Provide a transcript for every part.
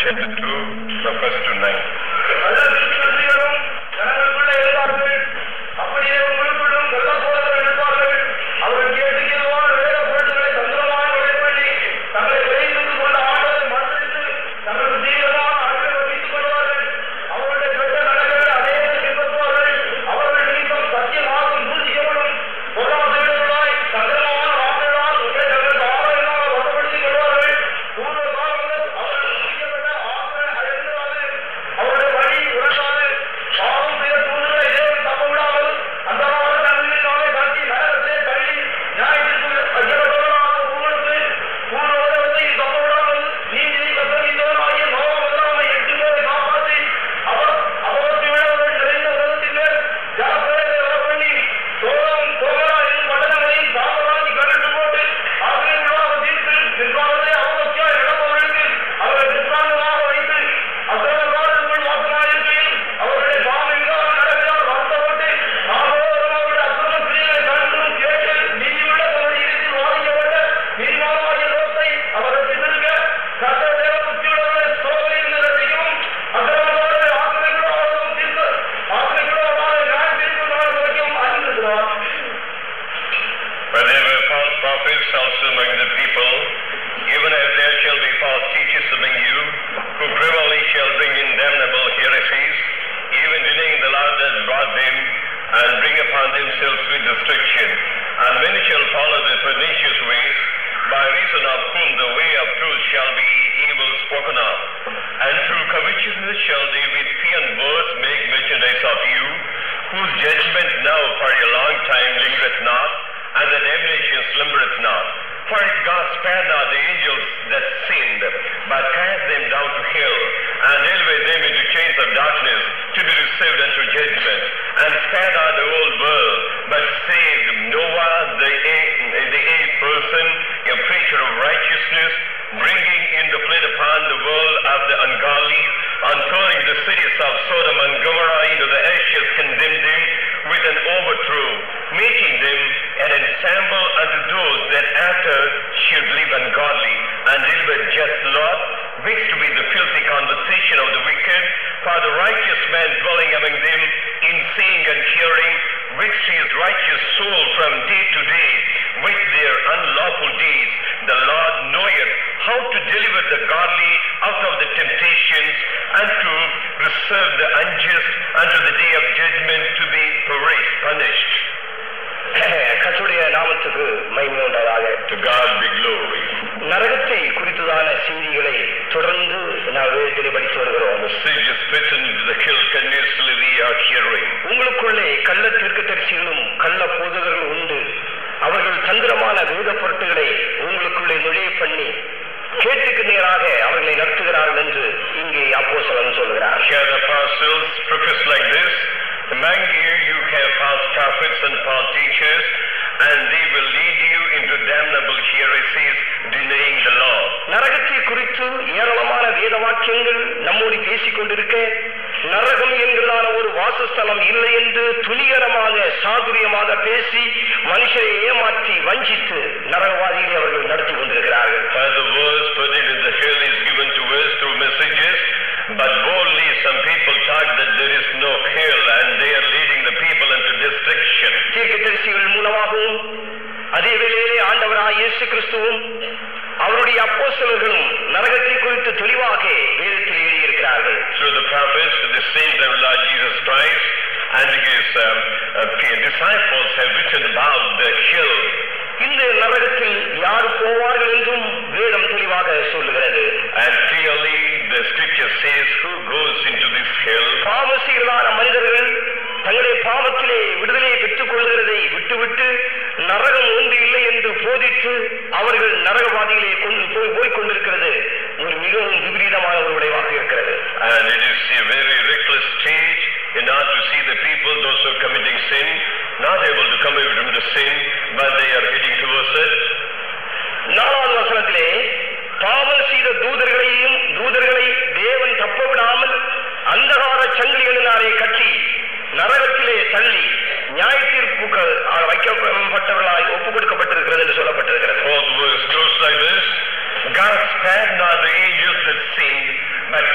chapter 2, from verse to 9. நல்ல விசுவாசிகளும் ஜனங்களுக்குள்ளே இருந்தார்கள் அப்படியே உங்களுக்குள்ளும் நல்ல போதகர்கள் இருப்பார்கள் அவர்கள் கேட்டு கேள்வார் வேத பொருட்களை தந்திரமாக உடைப்பண்ணி தங்களை விளைவித்துக் கொண்ட ஆண்டதை மறுத்து தங்களுக்கு தீவிரமான அறிவை வைத்துக் கொள்வார்கள் அவர்களுடைய கெட்ட நடக்கைகளை அதே பின்பற்றுவார்கள் அவர்கள் நீக்கம் சத்தியமாகும் பூஜிக்கப்படும் பொருளாதாரங்களாய் தந்திரமான வார்த்தைகளால் உங்களை தங்கள் தாவரங்களாக வசப்படுத்திக் கொள்வார்கள் பூர்வ காலங்கள் அவர்கள் செய்யப்பட்ட ஆசை அயர்ந்தாது அவருடைய வழி உறங்காது பாவம் செய்த தூதுகளை தேவன் தப்ப விடாமல் அந்த தன்மையினாலே காட்டி நரகத்தை தள்ளி நியாயத்திற்கு ஐயப்பட்டவர்களாக உங்களுக்கு பூர்வத்தை தப்ப விடாமல் நீதி கத்தரித்தவர் ஆகிய நோவா முதலாமை எட்டு பேரை காப்பாற்றி அவர் அவருக்கு விடவர்கள் நிறைந்த உலகத்தின் மேல் ஜாக்கிரதை வர பண்ணி சோழம் கோகரா என்னும் பட்டணங்களையும் சாமராஜி கண்டு போட்டு அவர்களின் விழாவை தீர்த்து பிற்காலத்தை அவமதியாய் நடப்பவர்களுக்கு அவர்கள் நிஷ்காந்தமாக வைத்து அக்கிரமக்காரர்கள் வாசமாயிருக்கையில் அவருடைய சுவாமி விகாரம் நடக்கிறார் வருத்தப்பட்டு நாமோரும் அவருடைய அக்கிரம கிரியைகளை கண்டும் கேட்டு நீதியுள்ள தமது இறுதியில் வாதிக்கப்பட்ட நீதிமானாகிய லோகத்தை அவர் ரசித்திருக்க சட்ட தேவ புத்தியுள்ளவர்களை சோதனையில் ரசிக்கவும் அக்கிரமக்காரர்களை ஆக்கிரமிகளோ அவர்களும் தீர்க்க ஆக்கிரமிகளோ அவரை நியாய தீர்ப்பு நாள் வரைக்கும் அறிந்திருக்கிறார் But there were false prophets also among the people, even as there shall be false teachers among you, who privily shall bring in damnable heresies, even denying the Lord that brought them, and bring upon themselves with destruction. And many shall follow the pernicious ways, by reason of whom the way of truth shall be evil spoken of. And through covetousness shall they with fee and words make merchandise of you, whose judgment now for a long time lingereth not, and the damnation slumbereth not. For if God spared not the angels that sinned, but cast them down to hell, and delivered them into chains of darkness, to be received unto judgment, and spared not the whole world, but saved Noah, the eighth, the eighth person, a preacher of righteousness, bringing in the flood upon the world of the ungodly, and turning the cities of Sodom and Gomorrah into the ashes, condemned them with an overthrow, making them an ensample unto those that after should live ungodly, and delivered just Lot, which to be the filthy conversation of the wicked, for the righteous man dwelling among them in seeing and hearing, which his righteous soul from day to day with their unlawful deeds. The Lord knoweth how to deliver the godly out of the temptations and to reserve the unjust unto the day of judgment to be perished, punished. கத்துடைய நாமத்துக்கு மகிமை உண்டாதாக To God be glory. நரகத்தை குறித்ததான செய்திகளை தொடர்ந்து நாம் வேதத்திலே படித்து வருகிறோம் The sages written to the hill continuously we are hearing. உங்களுக்குள்ளே கள்ள தீர்க்கதரிசிகளும் கள்ள போதகர்கள் உண்டு அவர்கள் தந்திரமான வேத பொருட்டுகளை உங்களுக்குள்ளே நுழைய பண்ணி கேட்டுக்கு நேராக அவர்களை நடத்துகிறார்கள் என்று இங்கே அப்போஸ்தலன் சொல்கிறார் Here the apostles profess like this. Among you you have false prophets and false teachers, and they will lead you into damnable heresies, denying the law. நரகத்தை குறித்து ஏராளமான வேத வாக்கியங்கள் நம்மோடு பேசிக் கொண்டிருக்க நரகம் என்கிறதான ஒரு வாசஸ்தலம் இல்லை என்று துணிகரமாக சாதுரியமாக பேசி மனுஷரை ஏமாற்றி வஞ்சித்து நரகவாதிகளை அவர்கள் நடத்தி கொண்டிருக்கிறார்கள் As the verse pertaining to the hell is given to us through messages, but boldly some people talk that there is no hell and they are leading the people into destruction. தீர்க்கதரிசிகள் மூலமாகவும் அதே வேளையிலே ஆண்டவராய் இயேசு கிறிஸ்துவும் அவருடைய அப்போஸ்தலர்களும் நரகத்தை குறித்து தெளிவாக வேதத்தில் எழுதியிருக்கிறார்கள் Through the prophets, the saints of Lord Jesus Christ and his um, uh, disciples have written about the hell. இந்த நரகத்தில் யார் போவார்கள் என்றும் வேதம் தெளிவாக சொல்லுகிறது And clearly the scripture says who goes into this hell. பாவசீகளான மனிதர்கள் தங்களுடைய பாவத்திலே விடுதலையை பெற்றுக் கொள்கிறதை விட்டுவிட்டு நரகம் ஒன்று இல்லை என்று போதித்து அவர்கள் நரகவாதிகளே கொண்டு போய் போய் கொண்டிருக்கிறது ஒரு மிகவும் விபரீதமான ஒரு விளைவாக இருக்கிறது And it is a very reckless stage in order to see the people, those who are committing sin, not able to come away from the sin, but they are heading towards it. நாலாவது வசனத்திலே பாவம் செய்த தூதர்களையும் தூதர்களை தேவன் தப்ப விடாமல் அந்தகார சங்கிலிகளினாலே கட்டி நரகத்திலே தள்ளி நியாய தீர்ப்புக்கு வைக்கப்பட்டவர்களாய் ஒப்புக் கொடுக்கப்பட்டிருக்கிறது என்று சொல்லப்பட்டிருக்கிறது Fourth verse goes like this. God spared not the angels that sinned, but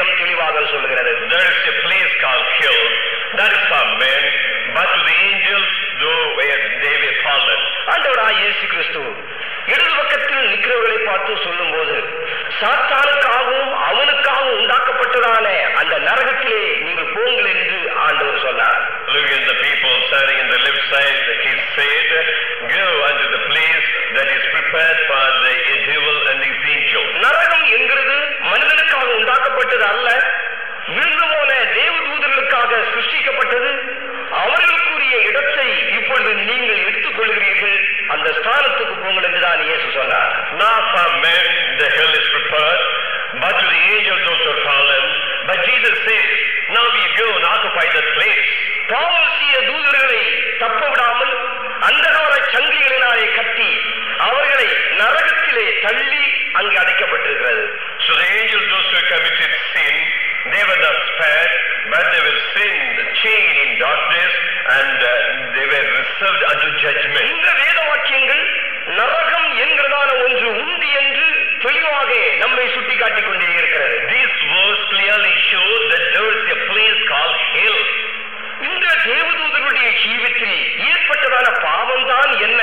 வேதம் தெளிவாக சொல்லுகிறது There is a place called hell. That is for men, but to the angels, though where they were fallen. ஆண்டவராய் இயேசு கிறிஸ்து இடது பக்கத்தில் நிற்கிறவர்களை பார்த்து சொல்லும்போது சாத்தானுக்காகவும் அவனுக்காகவும் உண்டாக்கப்பட்டதான அந்த நரகத்திலே நீங்கள் போங்கள் என்று ஆண்டவர் சொன்னார் Look at the people standing in the left side. He said, Go unto the place that is prepared for the devil and his angels. நரகம் என்கிறது மனிதனுக்காக உண்டாக்கப்பட்டது அல்ல விழுந்து போன தேவதூதர்களுக்காக சிருஷ்டிக்கப்பட்டது அவர்களுக்குரிய இடத்தை இப்பொழுது நீங்கள் எடுத்துக் கொள்கிறீர்கள் அந்த ஸ்தானத்துக்கு போங்கள் என்றுதான் இயேசு சொன்னார் Not for men the hell is prepared, but to the angels those who are fallen. But Jesus says, Now we go and occupy that place. பாவம் செய்ய தூதர்களை தப்ப விடாமல் அந்தகார சங்கிலிகளினாலே கட்டி அவர்களை நரகத்திலே தள்ளி அங்கு அடைக்கப்பட்டிருக்கிறது So the angels, those who committed sin, they were not spared, but they were sin, chained in darkness, and uh, they were reserved unto judgment. இந்த வேத வாக்கியங்கள் நரகம் என்கிறதான ஒன்று உண்டு என்று தெளிவாக நம்மை சுட்டிக்காட்டிக் கொண்டே இருக்கிறது This verse clearly shows that there is a place called hell. இந்த தேவதூதருடைய ஜீவித்தில் ஏற்பட்டதான பாவம்தான் என்ன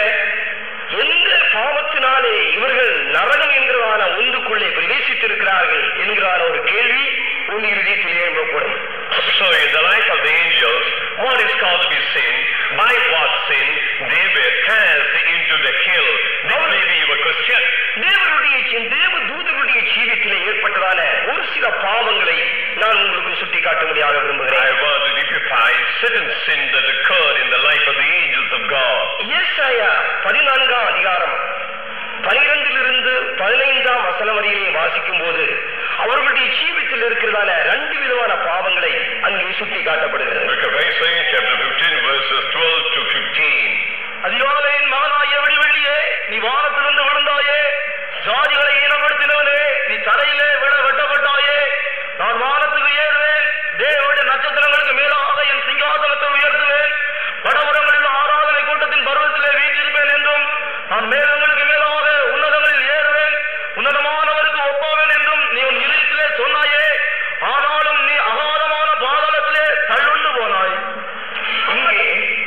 எந்த பாவத்தினாலே இவர்கள் நரகம் என்கிறதான ஒன்றுக்குள்ளே பிரவேசித்திருக்கிறார்கள் என்கிறான ஒரு கேள்வி உன் இறுதியத்தில் எழும்பக்கூடும் So in the life of the angels, what is called to be sin? By what sin they were cast into the hell? This may be your question. தேவனுடைய ஜீ- தேவ தூதருடைய ஜீவித்திலே ஏற்பட்டதான ஒரு சில பாவங்களை நான் உங்களுக்கு சுட்டிக்காட்ட முடியாத I விரும்புகிறேன் want to typify certain sin that occurred in the life of the angels of God. ஏசாயா பதினான்காம் அதிகாரம் பனிரெண்டிலிருந்து பதினைந்தாம் வசனம் வரையிலே வாசிக்கும் போது அவர்களுடைய ஜீவித்தில் இருக்கிறதான ரெண்டு விதமான பாவங்களை அங்கே சுட்டி காட்டப்படுகிறது Book of Isaiah, chapter 15, verses 12 to 15. அதிகாலையின் மகனாகிய விடிவெள்ளியே நீ வானத்திலிருந்து விழுந்தாயே ஜாதிகளை ஈனப்படுத்தினவனே நீ தரையிலே விழ வெட்டப்பட்டாயே நான் வானத்துக்கு ஏறுவேன் தேவனுடைய நட்சத்திரங்களுக்கு மேலாக என் சிங்காசனத்தை உயர்த்துவேன் வடபுறங்களில் ஆராதனை கூட்டத்தின் பருவத்திலே வீற்றிருப்பேன் என்றும் நான் மேகங்களுக்கு மேலாக உன்னதங்களில் ஏறுவேன் உன்னதமானவருக்கு ஒப்பாவேன் என்றும் நீ உன் இதயத்திலே சொன்னாயே ஆனாலும் நீ அகாதமான பாதாளத்திலே தள்ளுண்டு போனாய் இங்கே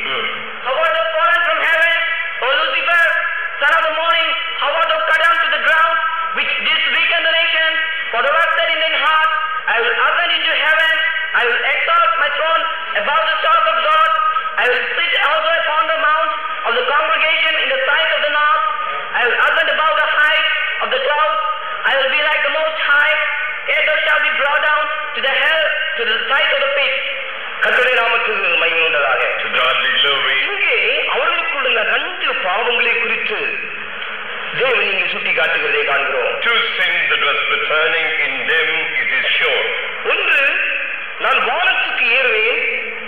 How art thou fallen from heaven, O Lucifer, son of the morning? How art thou cut down to the ground, which didst weaken the nation? For thou hast said in thine heart, I will ascend into heaven, I will exalt my throne above the stars of God, I will sit also upon the mount of the congregation in the sight of the north, I will ascend above the height of the clouds, I will be like the Most High, yet thou shalt be brought down to the hell, to the sight of the pit. கர்த்தருடைய நாமத்துக்கு மகிமை உண்டதாக To God be glory. இங்கே அவர்களுக்குள்ள ரெண்டு பாவங்களை குறித்து தேவன் இங்கே சுட்டி காட்டுகிறதை காண்கிறோம் Two sins that was returning in them, it is shown. ஒன்று நான் வானத்துக்கு ஏறுவேன்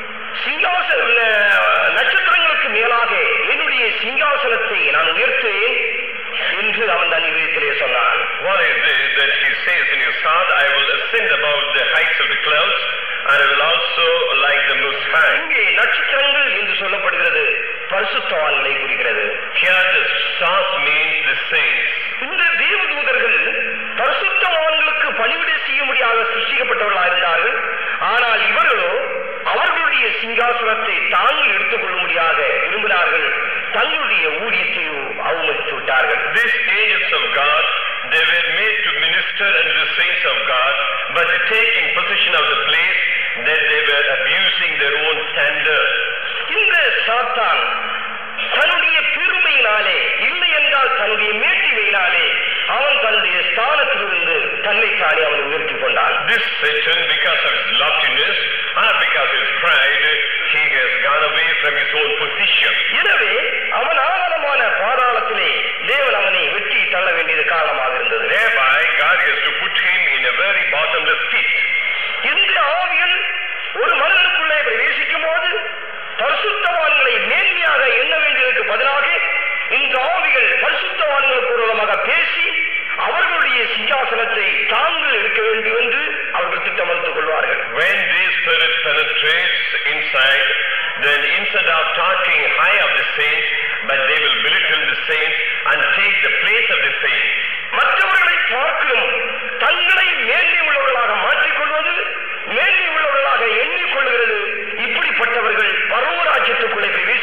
சிங்காசன நட்சத்திரங்களுக்கு மேலாக என்னுடைய சிங்காசனத்தை நான் உயர்த்துவேன் என்று அவன் தன் இதயத்திலே சொன்னான் What is this that he says in his heart, I will ascend above the heights of the clouds, and I will also like the Most High. இங்கே நட்சத்திரங்கள் என்று சொல்லப்படுகிறது பரிசுத்தவான்களை குறிக்கிறது Here the stars means the saints. இந்த தேவதூதர்கள் பரிசுத்தவான்களுக்கு பணிவிடை செய்ய முடியாத சிருஷ்டிக்கப்பட்டவர்களாக இருந்தார்கள் ஆனால் இவர்களோ அவர்களுடைய சிங்காசனத்தை தாங்கள் எடுத்துக்கொள்ள முடியாத விரும்பினார்கள் தங்களுடைய ஊழியத்தையும் அவமதித்து விட்டார்கள் These angels of God, they were made to minister unto the saints of God, but taking possession of the place, that they were abusing their own standard. இந்த சாத்தான் தன்னுடைய பெருமையினாலே இல்லை என்றால் தன்னுடைய மேட்டிமையினாலே அவன் தன்னுடைய ஸ்தானத்திலிருந்து தன்னைத்தானே அவன் உயர்த்தி கொண்டான் This Satan, because of his loftiness, or because of his pride, he has gone away from his own position. எனவே அவன் ஆழமான பாதாளத்திலே தேவன் அவனை வெட்டி தள்ள வேண்டியது காரணமாக இருந்தது Thereby, God has to put him in a very bottomless pit. இந்த ஆவிகள் ஒரு மனிதனுக்குள்ளே பிரவேசிக்கும் போது பரிசுத்தவான்களை மேன்மையாக எண்ண வேண்டியதற்கு பதிலாக இந்த ஆவிகள் பரிசுத்தவான்களுக்கு மூலமாக பேசி அவர்களுடைய சிங்காசனத்தை தாங்கள் எடுக்க வேண்டும் என்று அவர்கள் திட்டமளித்துக் கொள்வார்கள் When this spirit penetrates inside, then instead of talking high of the saints, but they will belittle the saints and take the place of the saints. மற்றவர்களை பார்க்கும் தங்களை மேன்மை உள்ளவர்களாக மாற்றிக்கொள்வது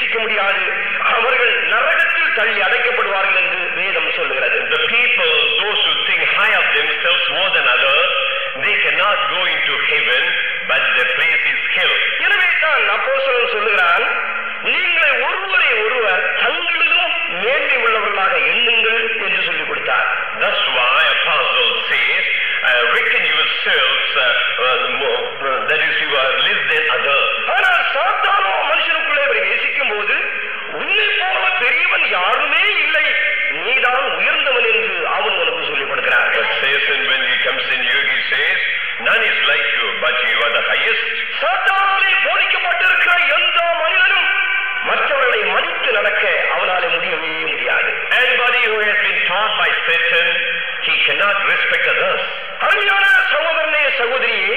பிரவேசிக்க முடியாது அவர்கள் நரகத்தில் தள்ளி அடைக்கப்படுவார்கள் என்று வேதம் சொல்லுகிறது The people, those who think high of themselves more than others, they cannot go into heaven, but their place is hell. எனவே தான் அப்போஸ்தலன் சொல்லுகிறான் நீங்கள் ஒருவரை ஒருவர் தங்களிலும் மேன்மை உள்ளவர்களாக எண்ணுங்கள் என்று சொல்லிக் கொடுத்தார் That's why Apostle says, uh, reckon yourselves, uh, uh, more, uh, that is, you are less than others. ஆனால் சாத்தானோ மனுஷனுக்குள்ளே பிரவேசிக்கும் போது உன்னை போல பெரியவன் யாருமே இல்லை நீதான் உயர்ந்தவன் என்று அவன் உனக்கு சொல்லிக் கொடுக்கிறான் But Satan, when he comes in you, he says, none is like you, but you are the highest. சாத்தானாலே போதிக்கப்பட்டிருக்கிற எந்த மனிதனும் மற்றவர்களை மதித்து நடக்க அவனாலே முடியவே முடியாது Anybody who has been taught by Satan, he cannot respect others. அருமையான சகோதரனே சகோதரியே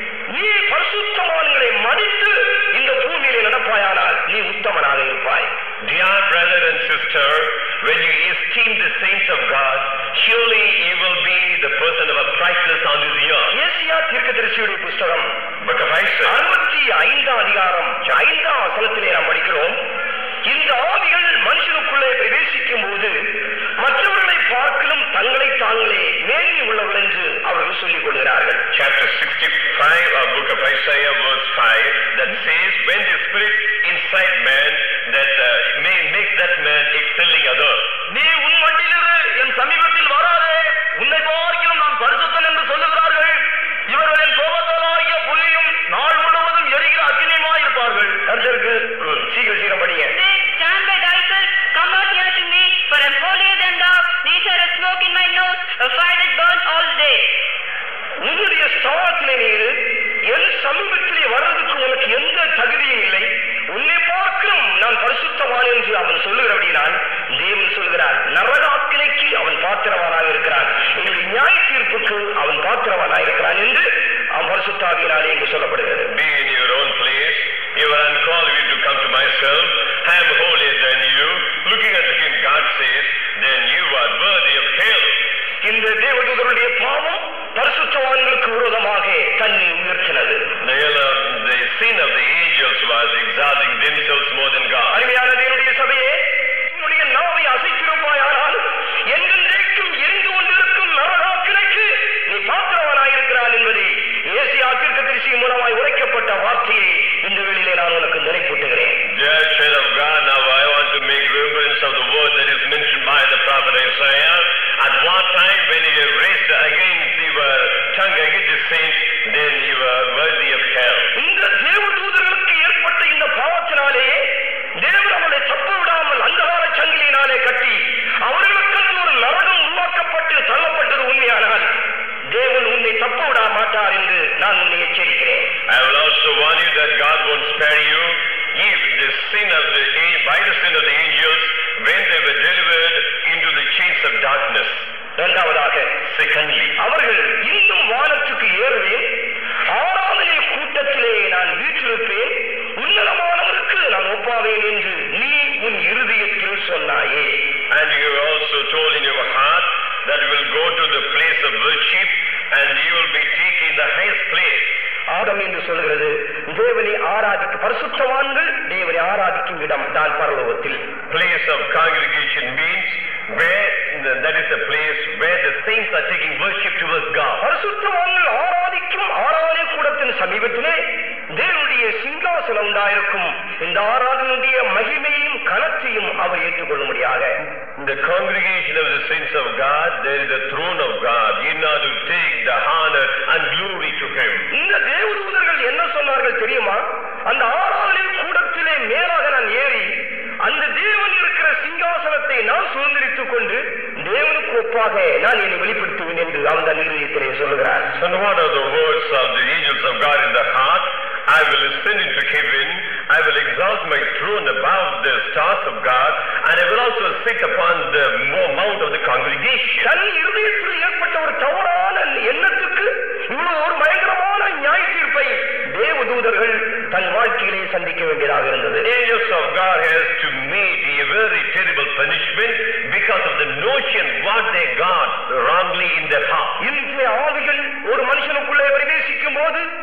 நீ பரிசுத்தவான்களை மதித்து இந்த பூமியிலே நடப்பாயானால் நீ உத்தமனாக இருப்பாய் Dear brother and sister, when you esteem the saints of God, surely you will be the person of a priceless on this earth. ஏசியா தீர்க்கதரிசியுடைய புஸ்தகம் Book of Isaiah. அறுபத்தி ஐந்தாம் அதிகாரம் ஐந்தாம் வசனத்திலே நாம் படிக்கிறோம் இந்த ஆவிகள் மனுஷனுக்குள்ளே பிரவேசிக்கும் போது மற்றவர்களை பார்க்கலும் தங்களை தாங்களே மேன்மை உள்ளவர்கள் என்று அவர்கள் சொல்லிக் கொள்கிறார்கள் Chapter 65 of book of Isaiah verse 5 that says, when the spirit inside man that uh, may make that man excelling others. நீ உன் மட்டிலிரு என் சமீபத்தில் வராதே உன்னை பார்க்கிலும் நான் பரிசுத்தன் என்று சொல்லுகிறார்கள் இவர்கள் என் கோபத்தாலாகிய புள்ளியும் நாள் முழுவதும் எரிகிற அக்கினியுமாயிருப்பார்கள் கர்த்தருக்கு ம், சீக்கிரம் சீக்கிரம் படிங்க Say, stand by thyself, come not near to me, for I am holier than thou, neither a smoke in my nose, a fire that burns all day. உன்னுடைய ஸ்தலத்திலே நீரு என் சமீபத்திலே வர்றதுக்கு உனக்கு எந்த தகுதியும் இல்லை உன்னை பார்க்கும் நான் பரிசுத்தவான் என்று அவன் சொல்லுகிறபடினால் தேவன் சொல்கிறார் நரகாக்கினைக்கு அவன் பாத்திரவானாக இருக்கிறான் என்னுடைய நியாய தீர்ப்புக்கு அவன் பாத்திரவானாக இருக்கிறான் என்று அவன் பரிசுத்தாவியினாலே இங்கு சொல்லப்படுகிறது Be in your own place. You are uncalled you to come to myself. I am holier than you. Looking at him, God says, then you are worthy of hell. இந்த தேவதூதருடைய பாவம் பரிசுத்தவான்களுக்கு விரோதமாக தன்னை உயர்த்தினது The, hell- the sin of the angels was exalting themselves more than God. அருமையான தேவனுடைய சபையே உன்னுடைய நாவை அசைத்திருப்பாயானால் என்றென்றைக்கும் எரிந்து கொண்டிருக்கும் நரகாக்கினைக்கு நீ பாத்திரவனாயிருக்கிறான் என்பதை ஏசியா தீர்க்கதரிசி மூலமாய் உரைக்கப்பட்ட வார்த்தையை இந்த வேளையிலே நான் உனக்கு நினைப்பூட்டுகிறேன் Dear child of God, now I want to make remembrance of the word that is mentioned by the prophet Isaiah. At what time when you have raised against your tongue against the saints, then you are worthy of hell. இந்த தேவதூதர்களுக்கு ஏற்பட்ட இந்த பாவத்தினாலே தேவன் அவளை தப்ப விடாமல் அந்தகார சங்கிலியினாலே கட்டி அவர்களுக்கென்று ஒரு நரகம் உருவாக்கப்பட்டு தள்ளப்பட்டது உண்மையானால் தேவன் உன்னை தப்ப விட மாட்டார் என்று நான் உன்னை எச்சரிக்கிறேன் I will also warn you that God won't spare you if the sin of the by the sin of the angels when they were delivered into the chains of darkness. இரண்டாவதாக Secondly, அவர்கள் இன்னும் வானத்துக்கு ஏறுவேன் ஆராதனை கூட்டத்திலே நான் வீற்றிருப்பேன் உன்னதமானவருக்கு நான் ஒப்பாவேன் என்று நீ உன் இருதயத்தில் சொன்னாயே and you also told in your heart that you will go to the place of worship and you will be taking the highest place. Adam என்று சொல்கிறது தேவனை ஆராதிக்க பரிசுத்தவான்கள் தேவனை ஆராதிக்கும் இடம் தான் பரலோகத்தில் Place of congregation means where that is a place where the saints are taking worship towards God. பரிசுத்தவான்கள் ஆராதிக்கும் ஆராதனை கூடத்தின் சமீபத்திலே தேவனுடைய சிங்காசனம் உண்டாயிருக்கும் இந்த ஆராதனுடைய மகிமையையும் கனத்தையும் அவர் ஏற்றுக்கொள்ளும்படியாக In the congregation of the saints of God, there is a throne of God in order to take the honor and glory to Him. இந்த தேவதூதர்கள் என்ன சொன்னார்கள் தெரியுமா அந்த ஆராதனை கூடத்திலே மேலாக நான் ஏறி அந்த தேவன் இருக்கிற சிங்காசனத்தை நான் சுதந்திரித்துக் கொண்டு தேவனுக்கு ஒப்பாக நான் என்னை வெளிப்படுத்துவேன் என்று அந்த நிறுவனத்திலே சொல்லுகிறார் And what are the words of the angels of God in the heart? I will ascend into heaven, I will exalt my throne above the stars of God, and I will also sit upon the mo- mount of the congregation. தன் இருதயத்தில் ஏற்பட்ட ஒரு தவறான எண்ணத்துக்கு இவ்வளவு ஒரு பயங்கரமான நியாய தீர்ப்பை தேவதூதர்கள் தன் வாழ்க்கையிலே சந்திக்க வேண்டியதாக இருந்தது Angels of God has to meet a very terrible punishment because of the notion what they got wrongly in their heart. இந்த ஆவிகள் ஒரு மனுஷனுக்குள்ளே பிரவேசிக்கும் போது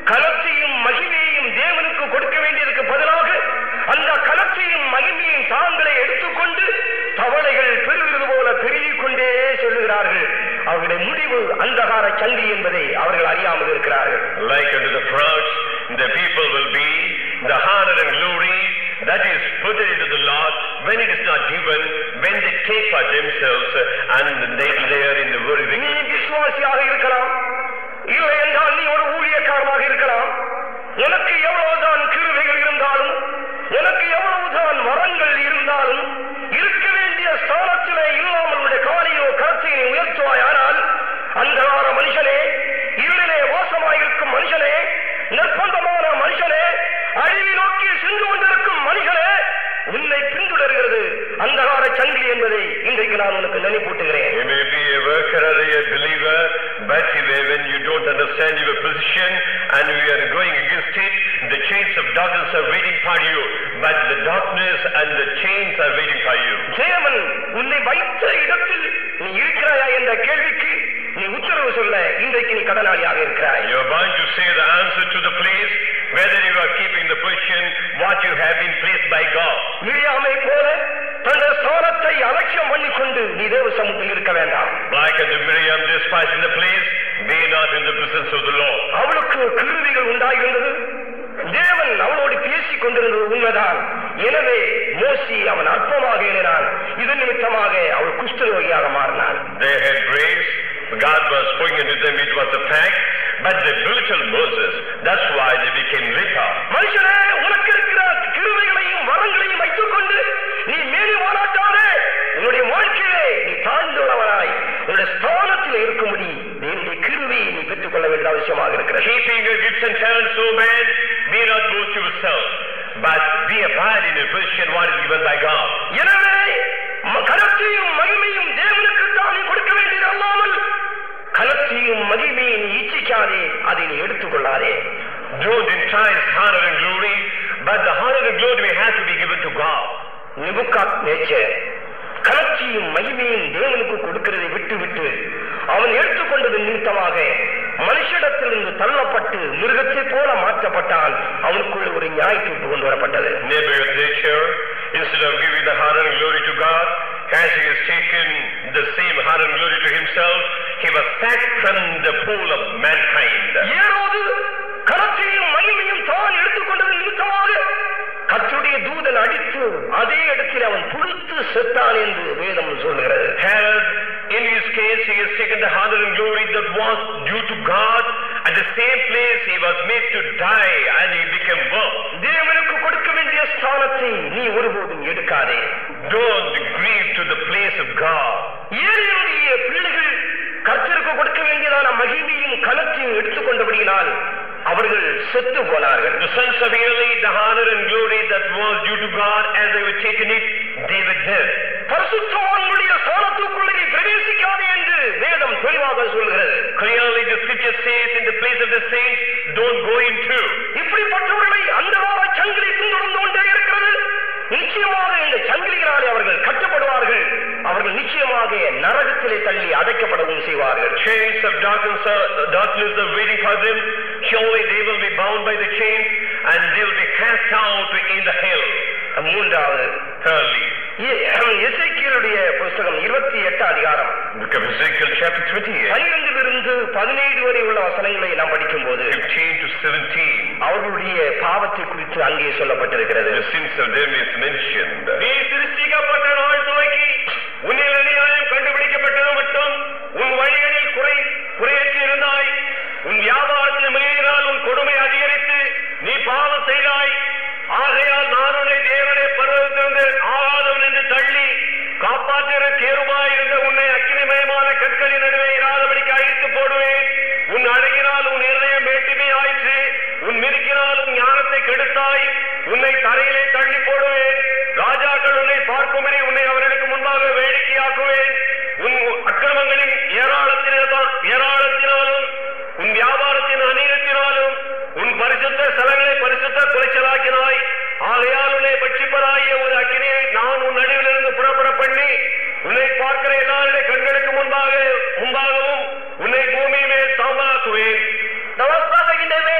கலத்தையும் மகிமையையும் தேவனுக்கு கொடுக்க வேண்டியதுக்கு பதிலாக அந்த கலத்தையும் மகிமையும் தாங்களே எடுத்துக்கொண்டு தவளைகள் பெருகிறது போல பெருகிக் கொண்டே செல்லுகிறார்கள் அவர்களுடைய முடிவு அந்தகார சங்கி என்பதை அவர்கள் அறியாமல் இருக்கிறார்கள் Like unto the proud, the people will be the honor and glory that is put into the Lord when it is not given, when they take for themselves and they, they are in the very நீ wicked. விசுவாசியாக இருக்கலாம் இல்லை என்றால் நீ ஒரு ஊழியக்காரனாக இருக்கலாம் உனக்கு எவ்வளவுதான் கிருவைகள் இருந்தாலும் உனக்கு எவ்வளவுதான் வரங்கள் இருந்தாலும் இருக்க வேண்டிய ஸ்தானத்திலே இல்லாமல் உடைய காலையோ கரத்தையை உயர்த்துவாய் ஆனால் அந்த மனுஷனே இருளிலே வாசமாயிருக்கும் மனுஷனே நிர்பந்தமான மனுஷனே அழிவை நோக்கி சென்று கொண்டிருக்கும் மனுஷனே உன்னை பின்தொடர்கிறது அந்தகார சங்கிலி என்பதை இன்றைக்கு நான் உனக்கு நினைப்பூட்டுகிறேன் You may be a worker or a believer, but when you don't understand your position and we are going against it, the chains of darkness are waiting for you. But the darkness and the chains are waiting for you. தேவன் உன்னை வைத்த இடத்தில் நீ இருக்கிறாயா என்ற கேள்விக்கு நீ உத்தரவு சொல்ல இன்றைக்கு நீ கடனாளியாக இருக்கிறாய் You are bound to say the answer to the place whether you are keeping the position what you have been placed by God. மிரியாமை போல தன்னுடைய ஸ்தானத்தை அலட்சியம் பண்ணிக்கொண்டு நீ தேவ சமூகத்தில் இருக்க வேண்டாம் Like unto Miriam despising the place, be not in the presence of the Lord. அவளுக்கு கிருவிகள் உண்டாயிருந்தது தேவன் அவளோடு பேசிக் கொண்டிருந்தது உண்மைதான் எனவே மோசி அவன் அற்பமாக எண்ணினான் இதன் நிமித்தமாக அவள் குஷ்டரோகியாக மாறினாள் They had grace, God was spoken to them, it was a fact, but they belittled Moses. That's why they became leper. மனுஷனே உனக்கு இருக்கிற கிருவைகளையும் வரங்களையும் வைத்துக் கொண்டு நீ மேலே வாராட்டாதே உன்னுடைய வாழ்க்கையிலே நீ தாழ்ந்துள்ளவனாய் உன்னுடைய ஸ்தானத்தில் இருக்கும்படி தேவனுடைய கிருவையை நீ பெற்றுக் கொள்ள வேண்டிய அவசியமாக இருக்கிறது Keeping your gifts and talents, O man, be not boast yourself, but be abide in a position what is given by God. எனவே ம- கனத்தையும் மகிமையும் தேவனுக்கு தான் நீ கொடுக்க வேண்டியது அல்லாமல் கனத்தையும் மகிமையும் நீ இச்சிக்காதே அதை நீ எடுத்துக்கொள்ளாதே Don't entice honor and glory, but the honor and glory may have to be given to God. Nebuchadnezzar கலர்ச்சியும் மகிமையும் தேவனுக்கு கொடுக்கிறதை விட்டு விட்டு அவன் எடுத்துக்கொண்டது நிமித்தமாக மனுஷிடத்திலிருந்து தள்ளப்பட்டு மிருகத்தை போல மாற்றப்பட்டான் அவனுக்குள் ஒரு நியாய தீர்ப்பு கொண்டு வரப்பட்டது Nebuchadnezzar, instead of giving the honor and glory to God, as he has taken the same honor and glory to himself, he was sacked from the pool of mankind. ஏரோது கலர்ச்சியும் மகிமையும் தான் எடுத்துக்கொண்டது நிமித்தமாக கர்த்தருடைய தூதன் அடித்து அதே இடத்தில் அவன் புழுத்து செத்தான் என்று வேதம் சொல்லுகிறது Herod, in his case, he has taken the honor and glory that was due to God. At the same place, he was made to die and he became worse. தேவனுக்கு கொடுக்க வேண்டிய ஸ்தானத்தை நீ ஒருபோதும் எடுக்காதே Don't grieve to the place of God. ஏழையுடைய பிள்ளைகள் கர்த்தருக்கு கொடுக்க வேண்டியதான மகிமையும் கனத்தையும் எடுத்துக்கொண்டபடியினால் அவர்கள் செத்து போனார்கள் The sons of Eli, the honor and glory that was due to God, as they were taken it, they were dead. பரிசுத்தவான்களுடைய ஸ்தானத்துக்குள்ளே நீ பிரவேசிக்காதே என்று வேதம் தெளிவாக சொல்கிறது Clearly, the scripture says, in the place of the saints, don't go into. இப்படிப்பட்டவர்களை அந்த சங்கிலி பின்தொடர்ந்து கொண்டே இருக்கிறது நிச்சயமாக இந்த சங்கிலிகளாலே அவர்கள் கட்டப்படுவார்கள் அவர்கள் நிச்சயமாக நரகத்திலே தள்ளி அடைக்கப்படவும் செய்வார்கள் Chains of darkness are, darkness are waiting for them. Surely they will be bound by the chains and they will be cast out in the hell. மூன்றாவது Thirdly, எசைக்கியலுடைய புஸ்தகம் இருபத்தி எட்டு அதிகாரம் book of Ezekiel chapter 28, பனிரெண்டிலிருந்து பதினேழு வரை உள்ள வசனங்களை நாம் படிக்கும்போது 15 to 17. அவர்களுடைய பாவத்தை குறித்து அங்கே சொல்லப்பட்டிருக்கிறது The sins of them is mentioned. நீ சிருஷ்டிக்கப்பட்ட நாள் துவக்கி உன்னில் அநியாயம் கண்டுபிடிக்கப்பட்டது மட்டும் உன் வழிகளில் குறை குறையற்று இருந்தாய் உன் வியாபாரத்தில் மீறினால் உன் கொடுமை அதிகரித்து நீ பாவம் செய்தாய் ஆகையால் நான் உன்னை தேவனுடைய பருவத்திலிருந்து ஆகாதவன் என்று தள்ளி காப்பாற்றுகிற கேருமாய் இருந்த உன்னை அக்கினிமயமான கற்களின் நடுவே இராதபடிக்கு அழித்து போடுவேன் உன் அழகினால் உன் இருதயம் மேட்டுமே ஆயிற்று உன் மிருக்கினால் உன் ஞானத்தை கெடுத்தாய் உன்னை தரையிலே தள்ளி போடுவேன் ராஜாக்கள் உன்னை பார்க்கும்படி உன்னை அவர்களுக்கு முன்பாக வேடிக்கையாக்குவேன் உன் அக்கிரமங்களின் ஏராளத்தினால் ஏராளத்தினாலும் உன் வியாபாரத்தின் அநீதத்தினாலும் உன் பரிசுத்த ஸ்தலங்களை பரிசுத்த குலைச்சலாக்கினாய் ஆகையால் உன்னை பட்சிப்பதாகிய ஒரு அக்கினியை நான் உன் நடுவிலிருந்து புறப்பட பண்ணி உன்னை பார்க்கிற எல்லாருடைய கண்களுக்கு முன்பாக முன்பாகவும் உன்னை பூமி மேல் சாம்பலாக்குவேன் The worst prophet in the way from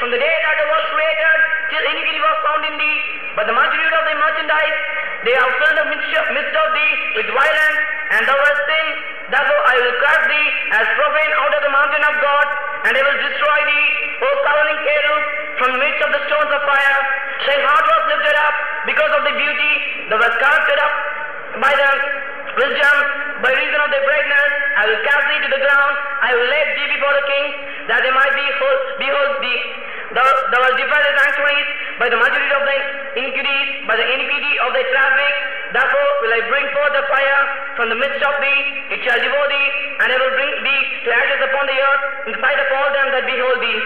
from the day that the world created till iniquity was found in thee. But the multitude of thy merchandise, they have filled the midst of midst of thee with violence, and thou hast sinned. Therefore I will cast thee as profane out of the mountain of God, and I will destroy thee, O cowling cherub, from the midst of the stones of fire. Thy heart was lifted up because of the beauty, thou wast casted up by the wisdom, by reason of thy brightness, I will cast thee to the ground, I will lay thee before the kings, that they might behold, behold thee. Thou, thou hast defiled thy sanctuaries by the multitude of thy iniquities, by the iniquity of thy traffic. Therefore will I bring forth the fire from the midst of thee, it shall devour thee, and I will bring thee to ashes upon the earth, in spite of all them that behold thee.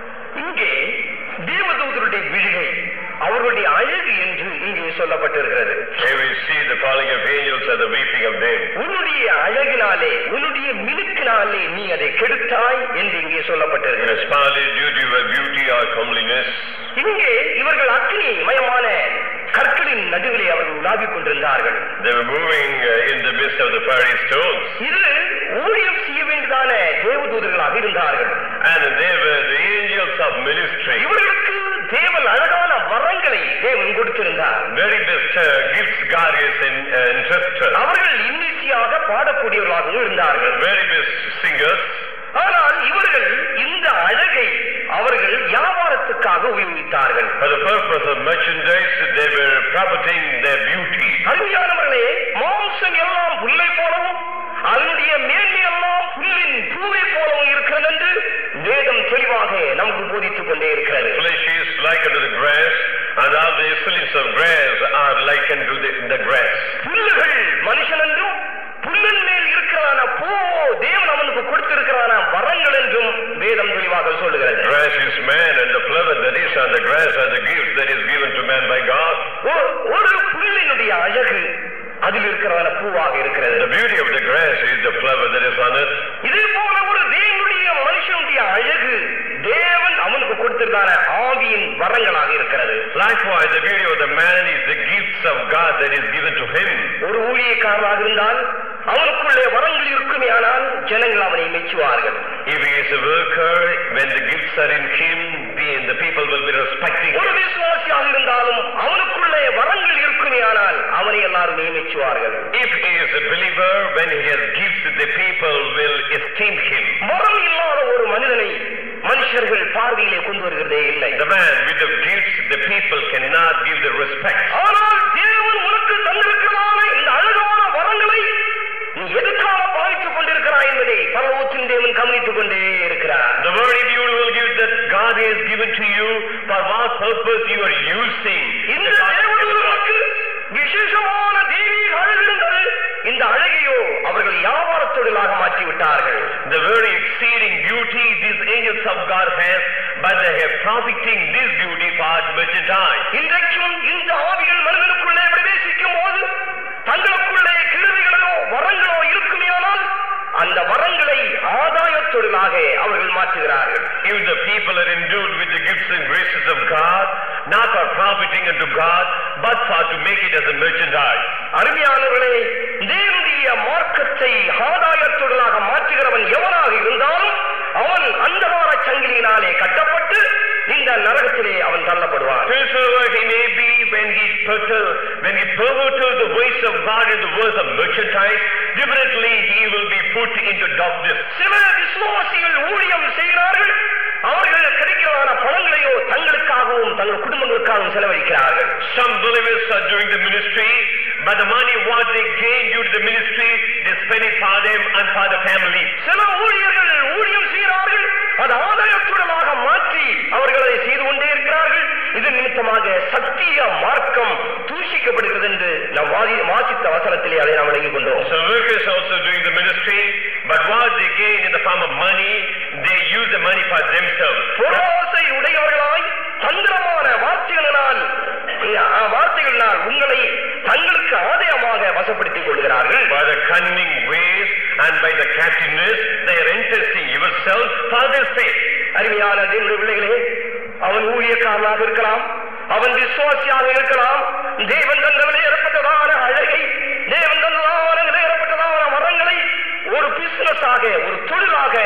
இங்கே தேவதூதருடைய விழிகை அவர்களுடைய அழகு என்று இங்கே சொல்லப்பட்டிருக்கிறது Here we see the falling of angels and the weeping of them. உன்னுடைய அழகினாலே உன்னுடைய மினுக்கினாலே நீ அதை கெடுத்தாய் என்று இங்கே சொல்லப்பட்டிருக்கிறது Especially due to your beauty or comeliness. இங்கே இவர்கள் அக்னி மயமான கற்களின் நடுவிலே அவர்கள் உலாவிக் கொண்டிருந்தார்கள் They were moving uh, in the midst of the fiery stones. இது ஊழியம் செய்ய வேண்டியதான தேவதூதர்களாக இருந்தார்கள் And they were the angels of ministry. இவர்களுக்கு தேவன் அழகான வரங்களை தேவன் கொடுத்திருந்தார் Very best uh, gifts God has in, uh, entrusted. அவர்கள் இன்னிசையாக பாடக்கூடியவர்களாகவும் இருந்தார்கள் Very best singers. ஆனால் இவர்கள் இந்த அழகை அவர்கள் வியாபாரத்துக்காக உபயோகித்தார்கள் For the purpose of merchandise, they were profiting their beauty. அருமையானவர்களே மாம்சம் எல்லாம் புல்லை போலவும் அதனுடைய மேன்மை எல்லாம் புல்லின் பூவை போலவும் இருக்கிறது என்று வேதம் தெளிவாக நமக்கு போதித்துக் கொண்டே இருக்கிறது Flesh is likened to the grass, and all the excellence of grass are likened to the, the grass. புல்லுகள் மனுஷன் என்றும் புல்லின் மேல் இருக்கிறான பூ தேவன் அவனுக்கு கொடுத்திருக்கிறான வரங்கள் என்றும் வேதம் தெளிவாக சொல்லுகிறது Grass is man, and the flower that is on the grass are the gift that is given to man by God. ஒ- ஒரு புல்லினுடைய அழகு அதில் இருக்கிறதான பூவாக இருக்கிறது The beauty of the grass is the flower that is on it. இதே போல ஒரு தேவனுடைய மனுஷனுடைய அழகு தேவன் அவனுக்கு கொடுத்திருக்கான ஆவியின் வரங்களாக இருக்கிறது Likewise, the beauty of the man is the gifts of God that is given to him. ஒரு ஊழியக்காரனாக இருந்தால் அவனுக்குள்ளே வரங்கள் இருக்குமே ஆனால் ஜனங்கள் அவனை மெச்சுவார்கள் If he is a worker, when the gifts are in him, the, the people will be respecting ஒரு him. விசுவாசியாக இருந்தாலும் அவனுக்குள்ளே வரங்கள் இருக்குமே ஆனால் அவனை எல்லாருமே மெச்சுவார்கள் If he is a believer, when he has gifts, the people will esteem him. வரம் இல்லாத ஒரு மனிதனை மனுஷர்கள் பார்வையிலே கொண்டு வருகிறதே இல்லை The man with the gifts, the people cannot give the respect. ஆனால் தேவன் உனக்கு தந்திருக்கிறதான இந்த அழகான வரங்களை நீ எதுக்காக பாவித்துக் கொண்டிருக்கிறாய் என்பதை பரலோகத்தின் தேவன் கவனித்துக் கொண்டே இருக்கிறார் The very beauty will give that God has given to you for what purpose you are using. இந்த the God- தேவதூதர்களுக்கு விசேஷமான தெய்வீக அழகு இருந்தது இந்த அழகையோ அவர்கள் வியாபார தொழிலாக மாற்றி விட்டார்கள் The very exceeding beauty these angels of God have, but they have profiting this beauty for merchandise. இன்றைக்கும் இந்த ஆவிகள் மனிதனுக்குள்ளே பிரவேசிக்கும் போது தங்களுக்குள்ளே கிருமிகளோ வரங்களோ இருக்குமேயானால் அந்த வரங்களை ஆதாய தொழிலாக அவர்கள் மாற்றுகிறார்கள் If the people are endued with the gifts and graces of God, not for profiting unto God, but for to make it as a merchandise. அருமையானவர்களே தேவனுடைய மார்க்கத்தை ஆதாய தொழிலாக மாற்றுகிறவன் எவனாக இருந்தாலும் அவன் அந்தகார சங்கிலியினாலே கட்டப்பட்டு இந்த நரகத்திலே அவன் தள்ளப்படுவான் Whosoever he may be, when he perver, when he perverted the ways of God in the words of merchandise, differently he will be put into darkness. சில விசுவாசிகள் ஊழியம் செய்கிறார்கள் அவர்கள் கிடைக்கிறதான பணங்களையோ தங்களுக்காகவும் தங்கள் குடும்பங்களுக்காகவும் செலவழிக்கிறார்கள் Some believers are doing the ministry, but the money what they gain due to the ministry, they spend it for them and for the family. சில ஊழியர்கள் ஊழியம் செய்கிறார்கள் அது ஆதாயத்துடனாக மாற்றி அவர்கள் அதை செய்து கொண்டே இருக்கிறார்கள் இது நிமித்தமாக சத்திய மார்க்கம் தூஷிக்கப்படுகிறது என்று நாம் வாதி- வாசித்த வசனத்திலே அதை நாம் விளங்கிக் கொண்டோம் So workers also doing the ministry, but what they gain in the form of money, they use the money for themselves. பொறாசை உடையவர்களாய் தந்திரமான வார்த்தைகளினால் ஆ, வார்த்தைகளினால் உங்களை தங்களுக்கு ஆதாயமாக வசப்படுத்திக் கொள்கிறார்கள் By the cunning ways and by the craftiness, they are interesting yourself for their sake. அருமையான தேவனுடைய பிள்ளைகளே அவன் ஊழியக்காரனாக இருக்கலாம் அவன் விசுவாசியாக இருக்கலாம் தேவன் தந்த விலையேறப்பட்டதான அழகை தேவன் தந்ததான விலையேறப்பட்டதான மரங்களை ஒரு பிசினஸாக ஒரு தொழிலாக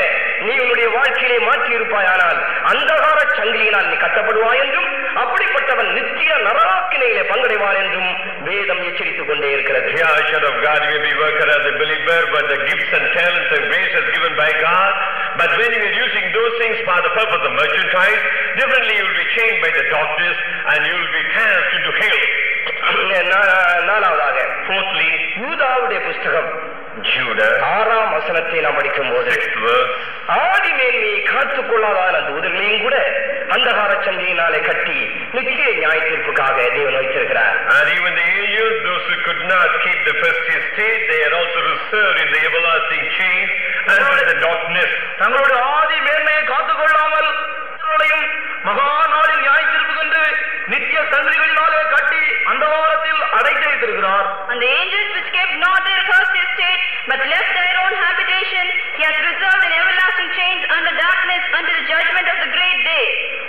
நீ உன்னுடைய வாழ்க்கையிலே மாற்றி இருப்பாயானால் அந்தகார சங்கிலியினால் நீ கட்டப்படுவாய் என்றும் அப்படிப்பட்டவன் நித்திய நரகாக்கினையிலே பங்கடைவான் என்றும் வேதம் எச்சரித்துக் கொண்டே இருக்கிறது Yeah, child of God, you may be working as a believer, but the gifts and talents and graces given by God. But when you are using those things for the purpose of merchandise, differently you will be chained by the darkness and you will be cast into hell. நா- நாலாவதாக Fourthly, யூதாவுடைய புஸ்தகம் Judah, ஆறாம் வசனத்தை நாம் படிக்கும் போது sixth verse. ஆதி மேன்மையை காத்துக் கொள்ளாதான தூதர்களையும் கூட அந்தகார சங்கிலியினாலே கட்டி நித்திய நியாய தீர்ப்புக்காக தேவன் வைத்திருக்கிறார் And even the angels, those who could not keep the first estate, they are also reserved in the everlasting chains and in the darkness. தங்களுடைய ஆதி மேன்மையை காத்துக் கொள்ளாமல் அவர்களையும் மகா நாளின் நியாயத்திற்கு நித்திய சங்கிலிகளினாலே கட்டி அந்த வாரத்தில் அடைத்து வைத்திருக்கிறார் And the angels which kept not their first estate, but left their own habitation, he has reserved in everlasting chains under darkness unto the judgment of the great day.